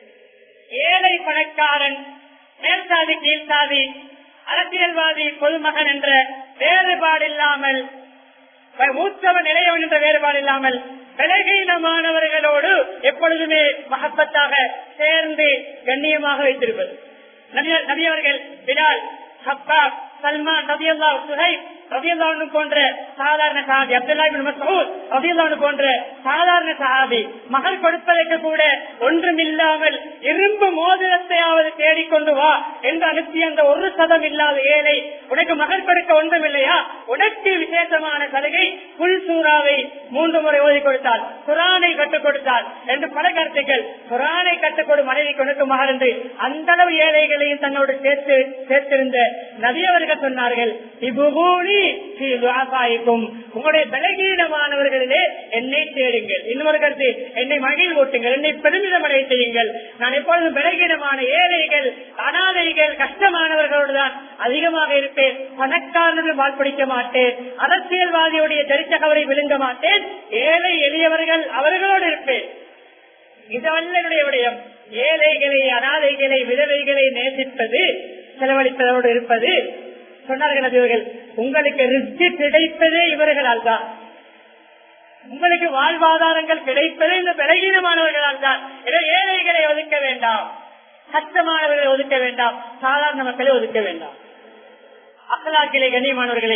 ஏழை பணக்காரன் மேற்சாதி கீழ்சாதி அரசியல்வாதி பொதுமகன் என்ற வேறுபாடு இல்லாமல் மூத்தவன் இளையவன் என்ற வேறுபாடு இல்லாமல் பலகீனமானவர்களோடு எப்பொழுதுமே மகப்பத்தாக சேர்ந்து கண்ணியமாக வைத்திருப்பது நபி- நபியவர்கள் பிலால் ஹப்பாப் சல்மான் ரபியல்லா சுஹை ரபியல்லானு போன்ற சாதாரண சஹாபி அப்துல்லா இப்னு மஸ்ஊத் ரபியல்லானு போன்ற சாதாரண சஹாபி மகள் கொடுப்பதற்கு கூட ஒன்றுமில்லாமல் இரும்பு மோதிரத்தையாவது தேடிக்கொண்டு வா என்று அனுப்பிய அந்த ஒரு சதம் இல்லாத ஏழை உனக்கு மகள் கொடுக்க ஒன்றுமில்லையா உனக்கு விசேஷமான சலுகை புல் சூறாவை மூன்று முறை ஓதி கொடுத்தால் குரானை கற்றுக் கொடுத்தால் என்று பல கருத்துக்கள் குரானை கற்றுக் கொடு மனைவி கொடுக்க மகள் என்று அந்த அளவு ஏழைகளையும் தன்னோடு சேர்த்து சேர்த்திருந்த நபியவர்கள் சொன்னார்கள் இபுகூனி ஃபீ துஆபாயிக்கும். உங்களுடைய பலகீனமானவர்களிலே என்னை தேடுங்கள் இன்னொரு கருத்து என்னை மகிழ் ஓட்டுங்கள் என்னை பெருமிதமடை செய்யுங்கள் நான் எப்பொழுதும் பலகீனமான ஏழைகள் அனாதைகள் கஷ்டமானவர்களோடு தான் அதிகமாக இருப்பேன் பணக்காரர்கள் வாழ் பிடிக்க மாட்டேன் அரசியல்வாதியுடைய தெரிச்ச கவரை விழுங்க மாட்டேன் ஏழை எளியவர்கள் அவர்களோடு இருப்பேன் இதல்ல என்னுடைய விடயம் ஏழைகளை அனாதைகளை விதவைகளை நேசிப்பது செலவழிப்பதோடு இருப்பது சொன்னார்கள் நபியவர்கள் உங்களுக்கு ரிஸ்க் கிடைப்பதே இவர்களால் தான் உங்களுக்கு வாழ்வாதாரங்கள் கிடைப்பதே இந்த பலகீனமானவர்களால் தான் எனவே ஏழைகளை ஒதுக்க வேண்டாம் கஷ்டமானவர்களை ஒதுக்க வேண்டாம் சாதாரண மக்களை ஒதுக்க வேண்டாம் அக்கலாக்கிலே கண்ணியமானவர்களே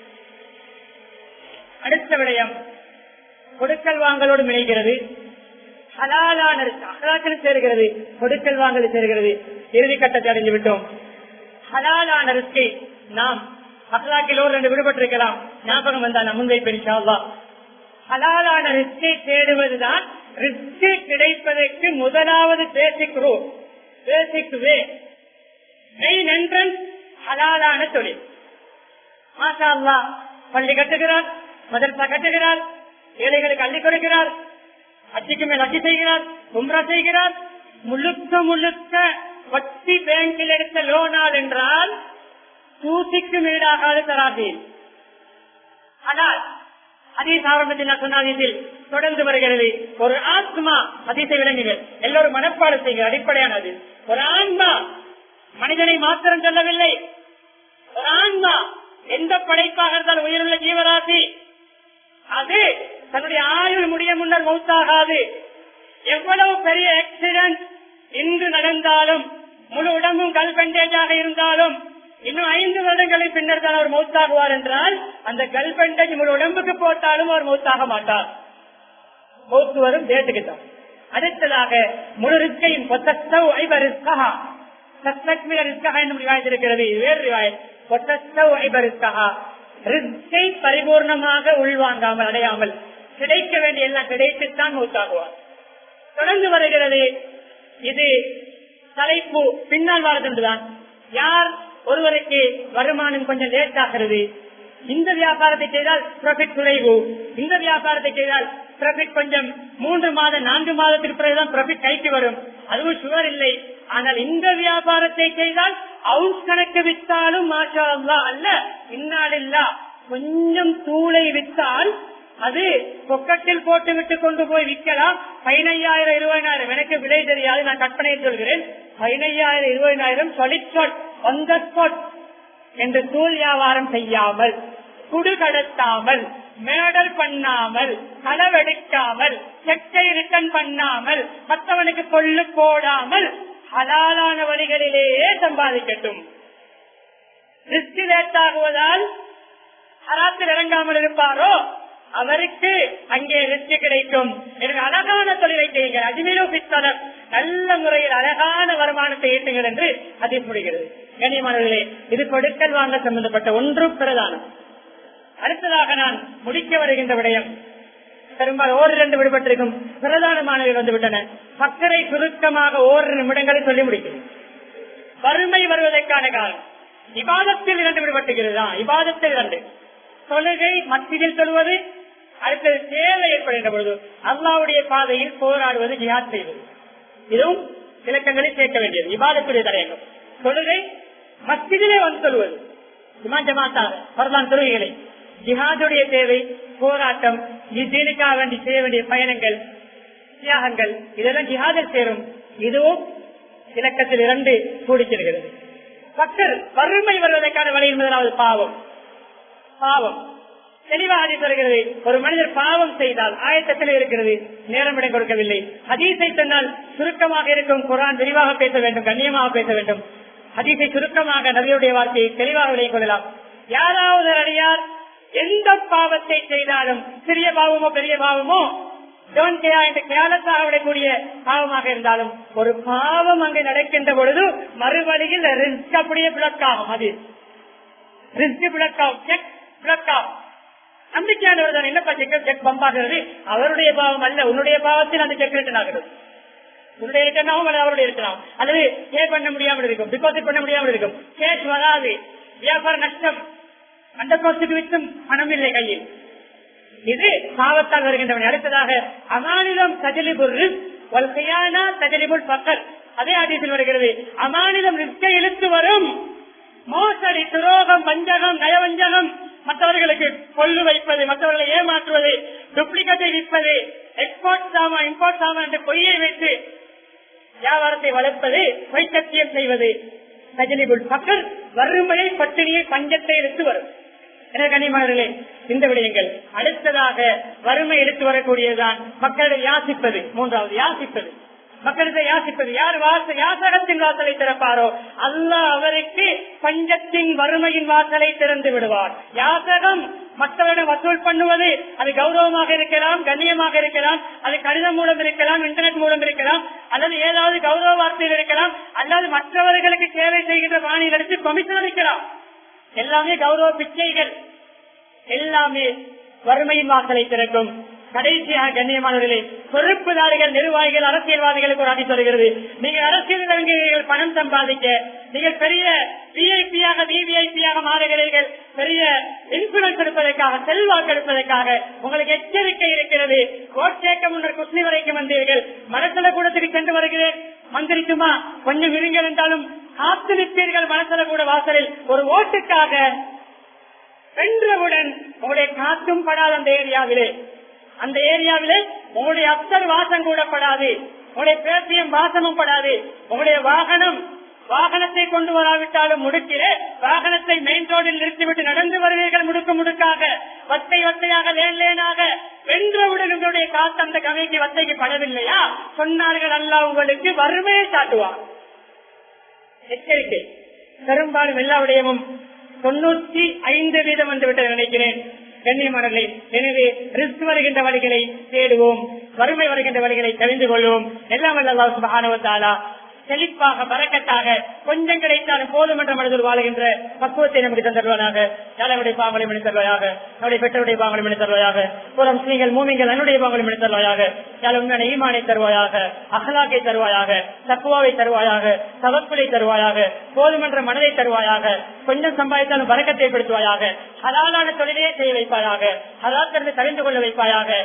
அடுத்த விடயம் கொடுக்கல் வாங்கலோடு இணைகிறது ஹலாலான அகலாக்கில் சேர்கிறது கொடுக்கல் வாங்கல் சேர்கிறது இறுதி கட்டத்தை அடைந்து விட்டோம் ஹலாலான ரிஸ்கை நாம் அகலாக்கிலோடு ரெண்டு விடுபட்டிருக்கலாம் ஞாபகம் வந்தா நான் முன்வைப்பேன் இன்ஷா அல்லாஹ். ஹலாலான ரிஸ்கை தேடுவதுதான் ரிஸ்க் கிடைப்பதற்கு முதலாவது basic rule basic way main entrance ஹலாலான தொழில் மாஷா அல்லாஹ் பள்ளி கட்டுகிறார் மதரசா கட்டுகிறார் ஏழைகளுக்கு அள்ளி கொடுக்கிறார் அச்சுக்கு மேல் அச்சு செய்கிறார் உம்ரா செய்கிறார் முழுக்க முழுக்க வட்டி பேங்கில் எடுத்த லோனால் என்றால் தூசிக்கு மீடாகாது தராசீல் ஆனால் அதீஸ் ஆரம்பத்தில் நான் சொன்ன ஹதீஸில் தொடர்ந்து வருகிறது ஒரு ஆத்மா அதிசை விளங்குகள் எல்லோரும் மனப்பாடு செய்கிற அடிப்படையானது ஒரு ஆன்மா மனிதனை மாத்திரம் சொல்லவில்லை ஒரு ஆன்மா எந்த படைப்பாக இருந்தால் உயிருள்ள ஜீவராசி அது தன்னுடைய ஆயுள் முடிய முன்னர் மௌத்தாகாது எவ்வளவு பெரிய ஆக்சிடென்ட் இன்று நடந்தாலும் முழு உடம்பும் கல் பெண்டேஜாக இருந்தாலும் இன்னும் ஐந்து வருடங்களின் பின்னர் தான் அவர் மௌத்தாகுவார் என்றால் அந்த கல் பெண்டேஜ் முழு உடம்புக்கு போட்டாலும் அவர் மௌத்தாக மாட்டார் மௌத்து வரும் டேட்டுக்கு தான் அடுத்ததாக முழு ரிஸ்கையும் பொத்தஸ்தவ் ஐப ரிஸ்கஹா சத்லக்மிர ரிஸ்கஹா என்று ரிவாயத்திருக்கிறது இது வேறு ரிவாயத் பொத்தஸ்தவ் ஐப ரிஸ்கஹா ரிஸ்கை பரிபூர்ணமாக உள்வாங்காமல் அடையாமல் கிடைக்க வேண்டிய எல்லாம் கிடைத்துத்தான் மௌத்தாகுவார் தொடர்ந்து வருகிறது இது தலைப்பு பின்னால் வாழ்கின்றதுதான் யார் ஒருவருக்கு வருமானம் கொஞ்சம் லேட் ஆகிறது இந்த வியாபாரத்தை செய்தால் ப்ராஃபிட் குறைவு இந்த வியாபாரத்தை செய்தால் ப்ராஃபிட் கொஞ்சம் மூன்று மாதம் நான்கு மாதத்திற்கு பிறகுதான் ப்ராஃபிட் கைக்கு வரும் அதுவும் சுவர் இல்லை ஆனால் இந்த வியாபாரத்தை செய்தால் அவுன்ஸ் கணக்கு வித்தாலும் மாஷா அல்லா அல்ல இன்னாலில்லா கொஞ்சம் தூளை வித்தால் அது பொக்கத்தில் போட்டு விட்டு கொண்டு போய் விற்கலாம் பதினையாயிரம் இருபதாயிரம் எனக்கு விலை தெரியாது நான் கற்பனையை சொல்கிறேன் பதினையாயிரம் இருபதாயிரம் சொலிச்சொட் அந்த ஸ்பாட் என்று தூள் வியாபாரம் செய்யாமல் குடு கடத்தாமல் மேடல் பண்ணாமல் களவெடுக்காமல் செக்கை ரிட்டர்ன் பண்ணாமல் மற்றவனுக்கு கொள்ளு போடாமல் ஹலாலான வழிகளிலேயே சம்பாதிக்கட்டும் ரிஸ்க் லேட் ஆகுவதால் ஹராத்தில் இறங்காமல் இருப்பாரோ அவருக்கு அங்கே வெற்றி கிடைக்கும் எனக்கு அழகான தொழிலை செய்யுங்கள் அஜ்மீரோ பித்தனர் நல்ல முறையில் அழகான வருமானத்தை ஈட்டுங்கள் என்று அதை முடிகிறது கண்ணியமானவர்களே இது கொடுக்கல் வாங்க சம்பந்தப்பட்ட ஒன்று பிரதானம் அடுத்ததாக நான் முடிக்க வருகின்ற விடயம் பெரும்பாலும் ஓர் இரண்டு விடுபட்டிருக்கும் பிரதானமானவை வந்துவிட்டன மக்களை சுருக்கமாக ஓரிரு நிமிடங்களை சொல்லி முடிக்கிறேன் வறுமை வருவதற்கான காரணம் இபாதத்தில் இரண்டு விடுபட்டுகிறதா இபாதத்தில் இரண்டு தொழுகை மத்தியில் சொல்வது அடுத்தது தேவை ஏற்படுகின்ற பொழுது அல்லாவுடைய பாதையில் போராடுவது ஜிஹாத் செய்வது இதுவும் இலக்கங்களில் சேர்க்க வேண்டியது இபாதத்துடைய தலையங்கம் தொழுகை மத்தியிலே வந்து சொல்வது ஜமாத்தாக வரலான் தொழுகைகளை ஜிஹாதுடைய தேவை போராட்டம் தீனுக்காக வேண்டி செய்ய வேண்டிய பயணங்கள் தியாகங்கள் இதெல்லாம் ஜிஹாதில் சேரும் இதுவும் இலக்கத்தில் இரண்டு கூடிச்சிருக்கிறது பக்தர் வறுமை வருவதற்கான வழியில் முதலாவது பாவம் பாவம் தெளிவாக சொல்கிறது ஒரு மனிதர் பாவம் செய்தால் ஆயத்தத்தில் இருக்கிறது நேரம் இடம் கொடுக்கவில்லை ஹதீஸை சொன்னால் சுருக்கமாக இருக்கும் குரான் விரிவாக பேச வேண்டும் கண்ணியமாக பேச வேண்டும் ஹதீஸை சுருக்கமாக நபியுடைய வார்த்தையை தெளிவாக விலை கொள்ளலாம் யாராவது அடியார் எந்த பாவத்தை செய்தாலும் சிறிய பாவமோ பெரிய பாவமோ என்று கேலத்தாக விடக்கூடிய பாவமாக இருந்தாலும் ஒரு பாவம் அங்கு நடக்கின்ற பொழுது மறுவழியில் ரிஸ்க் அப்படியே பிளக்காகும் அது ரிஸ்க் பிளக்காகும் செக் பிளக்காகும் நம்பிக்கையானவர் தான் என்னப்பா செக் செக் பம்பாகிறது அவருடைய பாவம் அல்ல உன்னுடைய பாவத்தில் அந்த செக் ரிட்டன் ஆகிறது உன்னுடைய ரிட்டர்ன் ஆகும் அல்லது அவருடைய ரிட்டர்ன் அது பே பண்ண முடியாமல் இருக்கும் டிபாசிட் பண்ண முடியாமல் இருக்கும் கேஷ் வராது வியாபார நஷ்டம் அந்த கோஸ்டுக்கு விற்றும் பணம் இல்லை கையில் இது பாவத்தால் வருகின்றவன் அடுத்ததாக அமானிதம் தஜலிபுல் வல்கையானா தஜலிபுல் பக்கர் அதே ஆதியத்தில் வருகிறது அமானிதம் ரிஸ்கை இழுத்து வரும் மோசடி துரோகம் வஞ்சகம் நயவஞ்சகம் மற்றவர்களுக்கு கொள்ளு வைப்பது மற்றவர்களை ஏமாற்றுவது டூப்ளிகேட்டை விற்பது எக்ஸ்போர்ட் சாமா இம்போர்ட் சாமா என்று பொய்யை வைத்து வியாபாரத்தை வளர்ப்பது பொய் சத்தியம் செய்வது தஜலிபுல் பக்கர் வறுமையை பட்டினியை பஞ்சத்தை எடுத்து வரும் எனவே கனிமணர்களே இந்த விடயங்கள் அடுத்ததாக வறுமை எடுத்து வரக்கூடியதுதான் மக்களை யாசிப்பது மூன்றாவது யாசிப்பது மக்களிடத்தை யாசிப்பது யார் வாச யாசகத்தின் வாசலை திறப்பாரோ அல்லாஹ் அவருக்கு பஞ்சத்தின் வறுமையின் வாசலை திறந்து விடுவார் யாசகம் மற்றவரிடம் வசூல் பண்ணுவது அது கௌரவமாக இருக்கலாம் கண்ணியமாக இருக்கலாம் அது கடிதம் மூலம் இருக்கலாம் இன்டர்நெட் மூலம் இருக்கலாம் அல்லது ஏதாவது கௌரவ வார்த்தையில் இருக்கலாம் அல்லது மற்றவர்களுக்கு சேவை செய்கின்ற பாணியில் எடுத்து கமிஷன் அளிக்கலாம் எல்லாமே கௌரவ பிச்சைகள் எல்லாமே வறுமையின் வாசலை திறக்கும் கடைசியாக கண்ணியமானவர்களே பொறுப்புதாரிகள் நிர்வாகிகள் அரசியல்வாதிகளுக்கு ஒரு அடி சொல்கிறது நீங்கள் அரசியல் இறங்குகிறீர்கள் பணம் சம்பாதிக்க நீங்கள் பெரிய விஐபியாக விவிஐபியாக மாறுகிறீர்கள் பெரிய இன்சூரன்ஸ் எடுப்பதற்காக செல்வாக்கு எடுப்பதற்காக உங்களுக்கு எச்சரிக்கை இருக்கிறது ஓட் சேர்க்க முன்னர் குஸ்லி வரைக்கும் வந்தீர்கள் மனசல கூடத்துக்கு சென்று வருகிறேன் மந்திரிக்குமா கொஞ்சம் இருங்கள் என்றாலும் காத்து நிற்பீர்கள் மனசல கூட வாசலில் ஒரு ஓட்டுக்காக வென்றவுடன் உங்களுடைய காத்தும் படாத அந்த ஏரியாவிலே அந்த ஏரியாவிலே உங்களுடைய அப்சர் வாசம் கூட படாது உங்களுடைய பேசியும் வாசமும் படாது உங்களுடைய வாகனம் வாகனத்தை கொண்டு வராவிட்டாலும் முடுக்கிலே வாகனத்தை மெயின் ரோடில் நிறுத்திவிட்டு நடந்து வருவீர்கள் முடுக்க முடுக்காக வத்தை வத்தையாக லேன் லேனாக வென்றவுடன் உங்களுடைய காத்து அந்த கவைக்கு வத்தைக்கு படவில்லையா சொன்னார்கள் அல்ல உங்களுக்கு வறுமையை காட்டுவார் எச்சரிக்கை பெரும்பாலும் எல்லா விடயமும் தொண்ணூத்தி ஐந்து வீதம் வந்துவிட்டு நினைக்கிறேன் கண்ணியமானவர்களே எனவே ரிஸ்க் வருகின்ற வழிகளை தேடுவோம் வறுமை வருகின்ற வழிகளை தெரிந்து கொள்வோம் எல்லாம் வல்ல சுபகானவத்தாலா செழிப்பாக பறக்கத்தாக கொஞ்சம் கிடைத்தாலும் போதும் என்ற மனதில் வாழுகின்ற பக்குவத்தை நமக்கு தந்தருவானாக யாருடைய பாவங்களை மணி தருவாயாக நம்முடைய பெற்றோருடைய பாவங்களை மணி தருவாயாக புறம் ஸ்ரீகள் மூமிங்கள் என்னுடைய பாவங்களை மணி தருவாயாக யார் உண்மையான ஈமானை தருவாயாக அகலாக்கை தருவாயாக தக்குவாவை தருவாயாக தவக்குலை தருவாயாக போதுமன்ற மனதை தருவாயாக கொஞ்சம் சம்பாதித்தாலும் வரக்கத்தை படுத்துவாயாக ஹலாலான தொழிலே செய்ய வைப்பாயாக ஹலாத்திலிருந்து தெரிந்து கொள்ள வைப்பாயாக